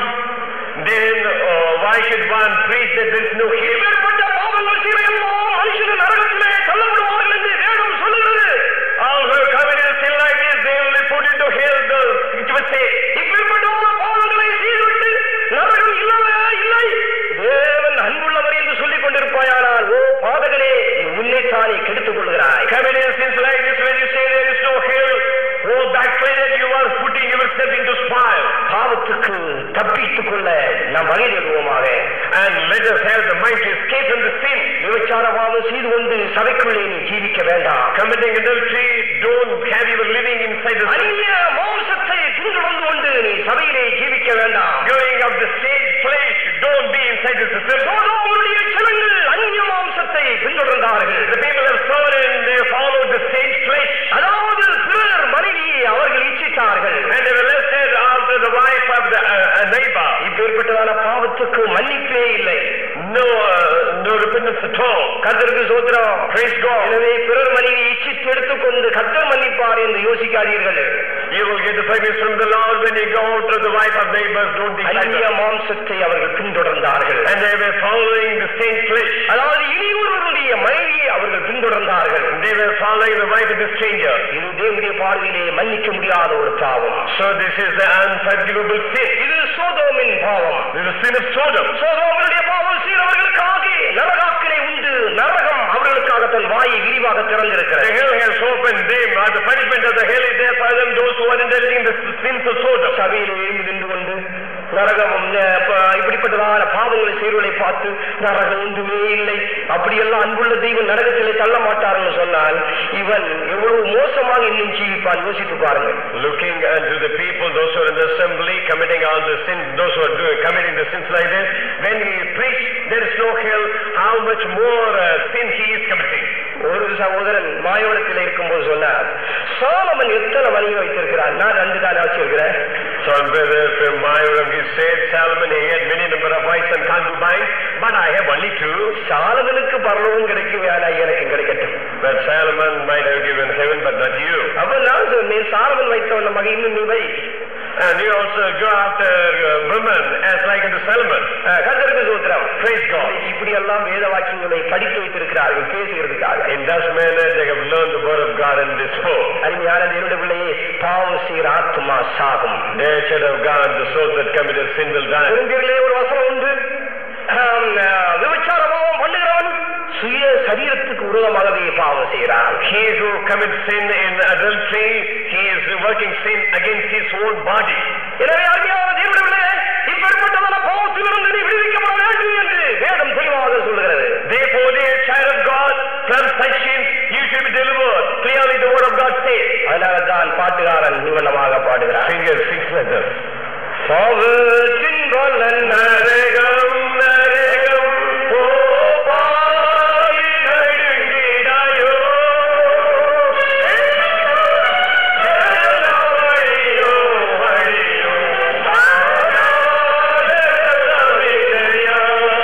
Then uh, why should one preach that there is no hill? இப்பேற்பட்ட பாவங்கள் செய்கிற எல்லா மனுஷனும் நரகத்திலே தள்ளப்படுவார்கள் என்று வேதம் சொல்லுகிறது All who come in a sin like this, they will be put into hell. The it would say, இப்பேற்பட்ட பாவங்களை செய்துவிட்டு நரகம் இல்லவே இல்லை தேவன் அன்புள்ளவர் என்று சொல்லிக் கொண்டிருப்பாயானால் ஓ பாதகனே நீ உன்னைத்தானே கெடுத்துக் கொள்கிறாய் coming in sins like this, when you say there is no hell, oh backslided, you are putting yourself into spoil. பாவத்துக்கு தப்பித்துக் கொள்ள நாம் வகை தேடுவோமாக And let us have the mind to escape from the sin. விபச்சார பாவம் செய்து கொண்டு சபைக்குள்ளே நீ ஜீவிக்க வேண்டாம் Committing adultery, don't have your living inside the sin. அந்நிய மாம்சத்தை பின்தொடர்ந்து கொண்டு நீ சபையிலே ஜீவிக்க வேண்டாம் Going of the stage flesh, don't be inside the system. சோதோமுடைய ஜனங்கள் அந்நிய மாம்சத்தை பின்தொடர்ந்தார்கள் The people of Sodom, they followed the stage flesh. அதாவது பிறர் மனைவியை அவர்கள் இச்சித்தார்கள் And they were lusted after the wife of the uh, uh, neighbor. இப்பேற்பட்டதான பாவத்துக்கு மன்னிப்பே இல்லை No, uh, no repentance at all. கர்த்தருக்கு சோத்திரம் Praise God. எனவே பிறர் மனைவி இச்சித்து எடுத்துக்கொண்டு கர்த்தர் மன்னிப்பார் என்று யோசிக்காதீர்கள் You will get the forgiveness from the Lord when you go out to the wife of neighbors. Don't decide அந்நிய that. மாம்சத்தை அவர்கள் பின்தொடர்ந்தார்கள் And they were following the same flesh. அதாவது இனி ஒருவருடைய மனைவியை அவர்கள் பின்தொடர்ந்தார்கள் They were following the wife of the stranger. இது தேவனுடைய பார்வையிலே மன்னிக்க முடியாத ஒரு பாவம் So this is the unforgivable sin. இது சோதோமின் பாவம் This is the sin of Sodom. சோதோமனுடைய பாவம் செய்தவர்களுக்காக நரகாக்கினை நரகம் அவர்களுக்காக தன் வாயை விரிவாக The திறந்திருக்கிறது hell has opened them, uh, the punishment of the hell is there for them, those who are indulging the sins of Sodom. சபையில் எழுந்து நின்று கொண்டு நரகம் அஹ், ப- இப்படிப்பட்டதான பாவங்களை செய்வதை பார்த்து நரகம் ஒன்றுமே இல்லை அப்படியெல்லாம் அன்புள்ள தெய்வம் நரகத்திலே தள்ள மாட்டார்னு சொன்னால் இவன் எவ்வளவு மோசமாக இன்னும் ஜீவிப்பான் யோசித்து பாருங்கள் Looking unto the people, those who are in the assembly, committing all the sins, those who are doing, committing the sins like this, when he preached, there is no hell, how much more uh, sin he is committing. ஒரு சகோதரன் மாயோளத்தில் இருக்கும்போது சொன்னார் சாலமன் எத்தனை மனைவி வைத்திருக்கிறார் நான் ரெண்டு தான் வச்சிருக்கிறேன் So on brother from Mayoram, he said, Solomon, he had many number of wives and concubines, but I have only two. சாலமனுக்கு பரலோகம் கிடைக்கும் வேலை எனக்கு கிடைக்கட்டும் But Solomon might have given heaven, but not you. அப்ப நான் சொன்னேன் சாலமன் வைத்தவன மகை இன்னும் நீ வை And you also go after uh, women as like unto Solomon. அஹ், கர்த்தருக்கு சூத்திரம் Praise God. இப்படி எல்லாம் வேத வாக்கியங்களை படித்து வைத்திருக்கிறார்கள் பேசுகிறதுக்காக In thus manner they have learned the word of God and this hope. அருமையான என்னுடைய பிள்ளையே பாவம் செய்கிற ஆத்மா சாகும் They should have gone, the soul that committed sin will die. குருந்தியர்களே ஒரு வசனம் உண்டு ஆம், அஹ், விபச்சார பாவம் பண்ணுகிறவன் சுய சரீரத்துக்கு விரோதமாகவே பாவம் செய்கிறான் He who commits sin in adultery, he is working sin against his own body. எனவே அருமையான தேவர்களே இப்படிப்பட்டதான பாவத்திலிருந்து நீ விடுவிக்கப்பட வேண்டும் என்று வேதம் தெளிவாக சொல்கிறது Therefore, dear child of God, from such sins you should be delivered. Clearly the word of God says. அதனால தான் பாட்டுக்காரன் நிவண்ணமாக பாடுகிறார் Singer sings like this. பாவத்தின் வல்லன் நரகம், நரகம், ஓ பாவி நடுங்கிடாயோ. வழியோ, வழியோ, காணாத விதையா.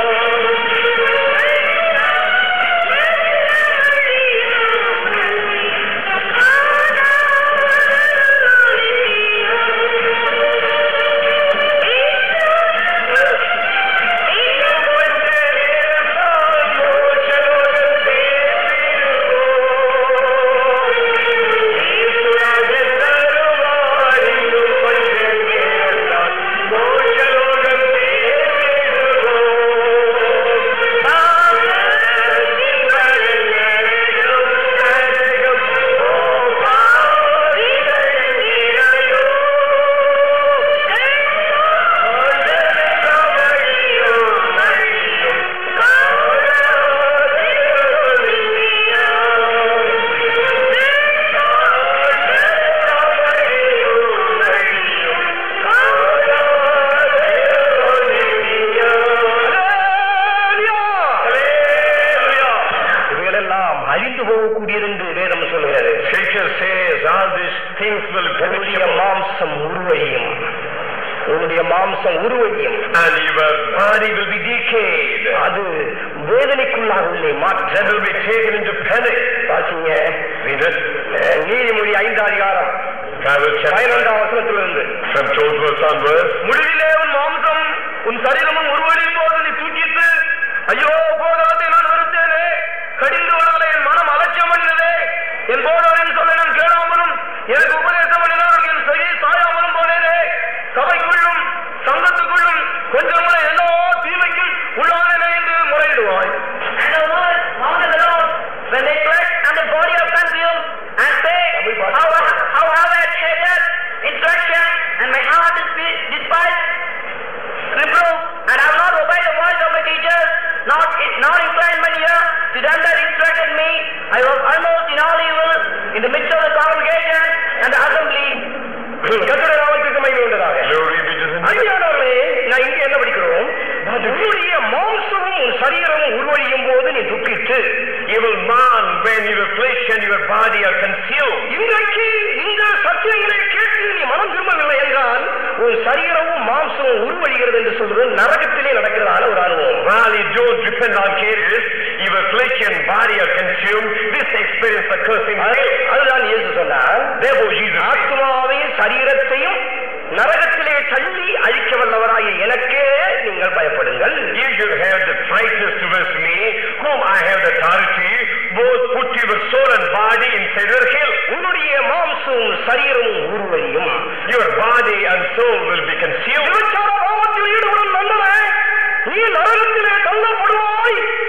இவைகளெல்லாம் அழிந்து போகக்கூடியது என்று வேதம் சொல்கிறது Scripture says all these things will உன்னுடைய perish மாம்சம் உருவழியும் உன்னுடைய மாம்சம் உருவழியும் and your body will be decayed. அது வேதனைக்குள்ளாக உள்ளே மாற்ற That will be taken into panic. வாசிங்க Read it. அஹ், நீதிமொழி ஐந்தாம் அதிகாரம் Proverbs chapter பதினொன்றாம் வசனத்திலிருந்து from 12 verse onwards. முடிவிலே உன் மாம்சம் உன் சரீரமும் உருவழியும் போது நீ தூக்கிட்டு ஐயோ போதகத்தை நான் வெறுத்தேனே கடிந்து வளால என் மனம் அலட்சியம் பண்ணினதே என் போதவரின் சொல்லை நான் கேளாமலும் எனக்கு உபதேசம் பண்ணினார்கள் என் செவி சாயாமலும் போனேனே சபைக்குள்ளும் சங்கத்துக்குள்ளும் கொஞ்சம் கூட எல்லா தீமைக்கும் உள்ளானே என்று முறையிடுவாய் And the word among the Lord, when they collect and the body of consume, and say, How, how have I treasured instruction, and my heart is be- despised, reproof, and I have not obeyed the voice of my teachers, not, not inclined my ear to them that instructed me. I was almost in all evil in the midst of the congregation and the assembly. கத்துடைய நாமத்துக்கு மகிமை உண்டதாக Glory be to the name. அருமையானவர்களே நான் இங்க என்ன படிக்கிறோம் உன்னுடைய மாம்சமும் உன் சரீரமும் உருவழியும் போது நீ துக்கிட்டு Evil man, when your flesh and your body are consumed. இன்றைக்கு இந்த சத்தியங்களை கேட்டு நீ மனம் திரும்பவில்லை என்றால் உன் சரீரமும் மாம்சமும் உருவழிகிறது என்று சொல்றது நரகத்திலே நடக்கிறதான ஒரு அனுபவம் While you don't repent on cases, your flesh and body are consumed. This experience occurs in அது- hell. அதுதான் இயேசு சொன்னார் Therefore, Jesus said, ஆத்மாவையும் சரீரத்தையும் நரகத்திலே தள்ளி அழிக்க வல்லவராகிய எனக்கே நீங்கள் பயப்படுங்கள் You should have the brightness towards me, whom I have the authority, both put your soul and body inside your hell. உன்னுடைய மாம்சமும் சரீரமும் உருவழியும் Your body and soul will be consumed. விபச்சார பாவத்தில் ஈடுபடும் நல்லவன் நீ நரகத்திலே தள்ளப்படுவாய்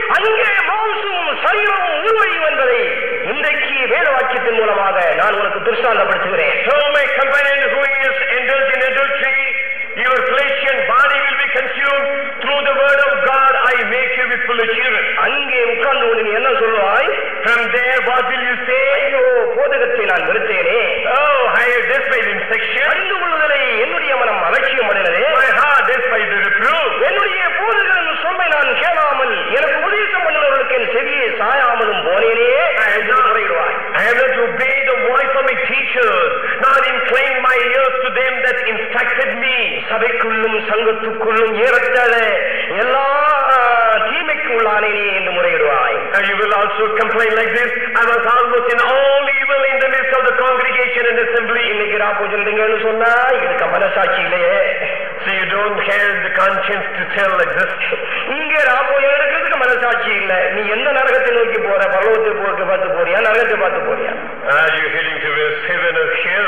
அங்கே மாம்சமும் சரீரமும் உருவழியும் என்பதை இன்றைக்கு வேத வாக்கியத்தின் மூலமாக நான் உனக்கு திருஷ்டாந்தப்படுத்துகிறேன் So my companion who is indulged in adultery, your flesh and body will be consumed. Through the word of God, I make you with full children. அங்கே உட்கார்ந்து கொண்டு நீ என்ன சொல்வாய் From there, what will you say? ஐயோ போதகத்தை நான் வெறுத்தேனே Oh, I have despised instruction. அறிந்து கொள்வதை என்னுடைய மனம் அலட்சியம் அடைந்ததே My heart despised the reproof. என்னுடைய போதகன் சொல்லை நான் கேளாமல் எனக்கு உபதேசம் பண்ணுவவர்களுக்கு என் செவியை சாயாமலும் போனேனே என்று முறையிடுவாய் I have not obeyed the voice of my teachers, nor inclined my ears to them that instructed me. சபைக்குள்ளும் சங்கத்துக்குள்ளும் ஏறத்தாழ எல்லா ஆ, தீமைக்கு உள்ளானேனே என்று முறையிடுவாய் And you will also complain like this. I was almost in all evil in the midst of the congregation and assembly. இன்னைக்கு ராப்போ சொல்றீங்கன்னு சொன்னா இதுக்கு மனசாட்சி இல்லையே So you don't have the conscience to tell like this. இங்கே ராப்போ எடுக்கிறதுக்கு மனசாட்சி இல்ல நீ எந்த நரகத்தை நோக்கி போற பரலோகத்தை போக்கு பார்த்து போறியா நரகத்தை பார்த்து போறியா Are you heading towards heaven or hell?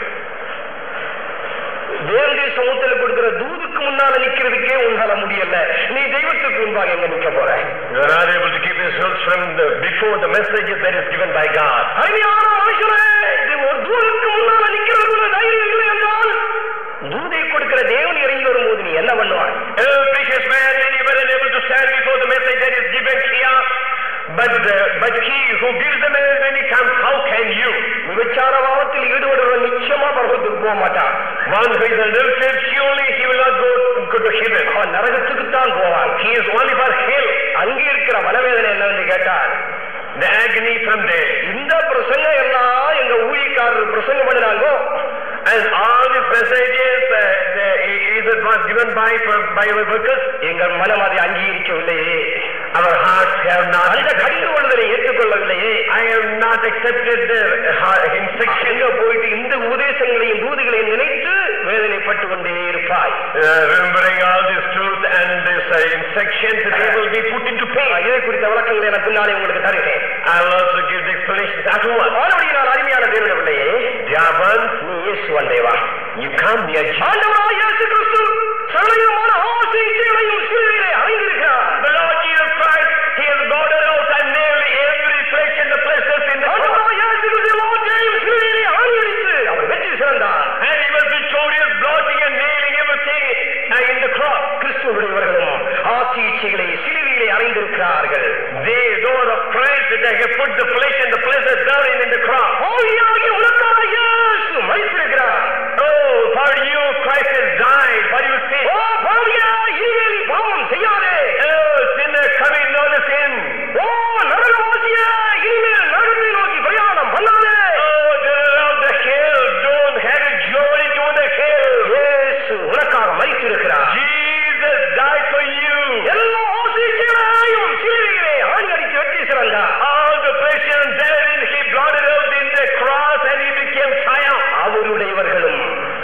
தேவனுடைய சமூகத்தில் கொடுக்கிற தூதுக்கு முன்னால நிக்கிறதுக்கே உன்னால முடியல நீ தெய்வத்துக்கு முன்பாக எங்க நிக்க போற You are not able to keep yourselves from the, before the message that is given by God. அருமையான மனுஷனே இது ஒரு தூதுக்கு முன்னால நிக்கிறதுக்குள்ள தைரியம் இல்லை என்றால் தூதை கொடுக்கிற தேவன் இறங்கி வரும்போது நீ என்ன பண்ணுவாய் Oh, precious man, when you were unable to stand before the message that is given here, but, the, but he who gives the message when he comes, how can you? விபச்சார பாவத்தில் ஈடுபடுறவன் நிச்சயமா பரவத்துக்கு போக மாட்டான் One who is adulterous, surely he will not go, go to heaven. அவன் நரகத்துக்கு தான் போவான் He is only for hell. அங்கே இருக்கிற மனவேதனை என்னவென்று கேட்டால் The agony from there. இந்த பிரசங்கம் எல்லாம் எங்க ஊழியக்காரர் பிரசங்கம் பண்ணினாங்கோ And all these messages, uh, the, is it was given by, by our workers? எங்கள் மனம் அதை அங்கீகரிக்கவில்லையே Our hearts have not அந்த கடிந்து கொள்வதை ஏற்றுக்கொள்ளவில்லையே I have not accepted the uh, instruction. எங்க போயிட்டு இந்த உபதேசங்களையும் தூதுகளையும் நினைத்து வேதனைப்பட்டு கொண்டே இருப்பாய் Uh, remembering all this truth and this uh, instructions, they will be put into pain. நான் இதை குறித்த விளக்கங்களை நான் பின்னாலே உங்களுக்கு தருகிறேன் I will also give the explanations afterwards. ஆனபடி நான் அருமையான தேவனுடைய பிள்ளையே Dear ones, நீ இயேசு வந்தேவா you come near Jesus. ஆண்டவராய் இயேசு கிறிஸ்து சகலவிதமான ஆசை இச்சைகளையும் சிலுவையிலே அடைந்திருக்கிறார் The Lord Jesus Christ, He has blotted out and nailed every flesh and the pleasures in the cross. ஆண்டவராய் இயேசு கிறிஸ்து எல்லாவற்றையும் சிலுவையிலே ஆணியடித்து அவர் வெற்றி சிறந்தார் And He was victorious, blotting and nailing everything uh, in the cross. கிறிஸ்துவடையவர்களும் ஆசை இச்சைகளை சிலுவையிலே அடைந்திருக்கிறார்கள் They, those of Christ, they have put the flesh and the pleasures down in the cross. ஆவியாகிய உனக்காக இயேசு மரித்திருக்கிறார் Oh, for you, Christ has died. For you sin. ஓ பாவியா இனிமேல் நீ பாவம் செய்யாதே Oh, sinner, commit no sin. ஓ நரகவாசியே இனிமேல் நரகத்தை நோக்கி பிரயாணம் பண்ணாதே Oh, the of the hell, don't have a journey to the hell. இயேசு உனக்காக மரித்திருக்கிறார் Jesus died for you. எல்லா ஆசைகளையும் சிலுவையிலே ஆணி அடித்து வெற்றி சிறந்தார் All the pleasures therein he blotted out in the cross and he became triumph. அவருடையவர்களும்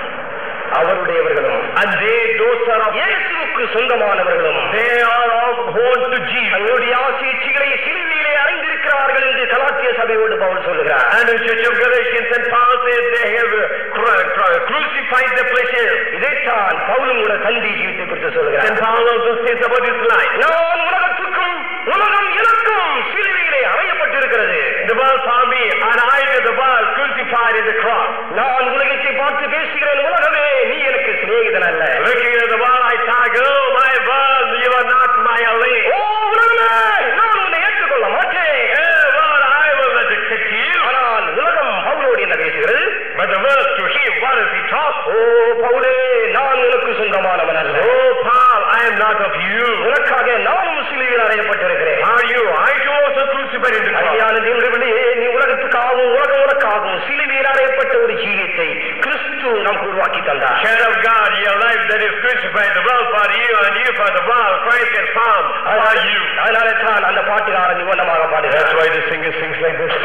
அவருடையவர்களும் And they, those are of, இயேசுவுக்கு சொந்தமானவர்களும் they are all born to Jesus. தங்களுடைய ஆசைகளை சிலுவையிலே அடைந்திருக்கிறார்கள் என்று கலாத்திய சபையோடு பவுல் சொல்லுகிறார் And the Church of Galatians and Paul says they have uh, cru- cru- crucified the pleasures. இதைத்தான் பவுலும் கூட தந்தி ஜீவித்தை குறித்து And சொல்லுகிறார் Paul also says about his life. நான் உலகத்துக்கும் உலகம் எனக்கும் சிலுவையிலே அறையப்பட்டிருக்கிறது The world for me, and I to the world crucified in the cross. நான் உலகத்தை பார்த்து பேசுகிறேன் உலகமே நீ எனக்கு சிநேகிதன் அல்ல Looking at the world, I thought, oh my world, you are not my ally. ஓ உலகமே நான் உன்னை ஏற்றுக்கொள்ள மாட்டேன் Oh world, I will not accept you. ஆனால் உலகம் பவுலோடு என்ன பேசுகிறது But the world to him, what does he talk? ஓ பவுலே நான் உனக்கு சொந்தமானவன் அல்ல Oh Paul, I am not of you. உனக்காக நானும் சிலுவையில் அறையப்பட்டிருக்கிறேன் Are you? I too also crucified in the cross. அருமையான தேவனுடைய பிள்ளையே, நீ உலகத்துக்காகவும் உலகம் உனக்காகவும் சிலுவையில் அறையப்பட்ட ஒரு ஜீவியத்தை கிறிஸ்து நமக்கு உருவாக்கி தந்தார் Child of God, your life that is crucified, the world for you and you for the world, Christ has found for you. அதனால தான் அந்த பாட்டுக்காரன் நிபந்தமாக That's பாடுகிறார் why the singer sings like this.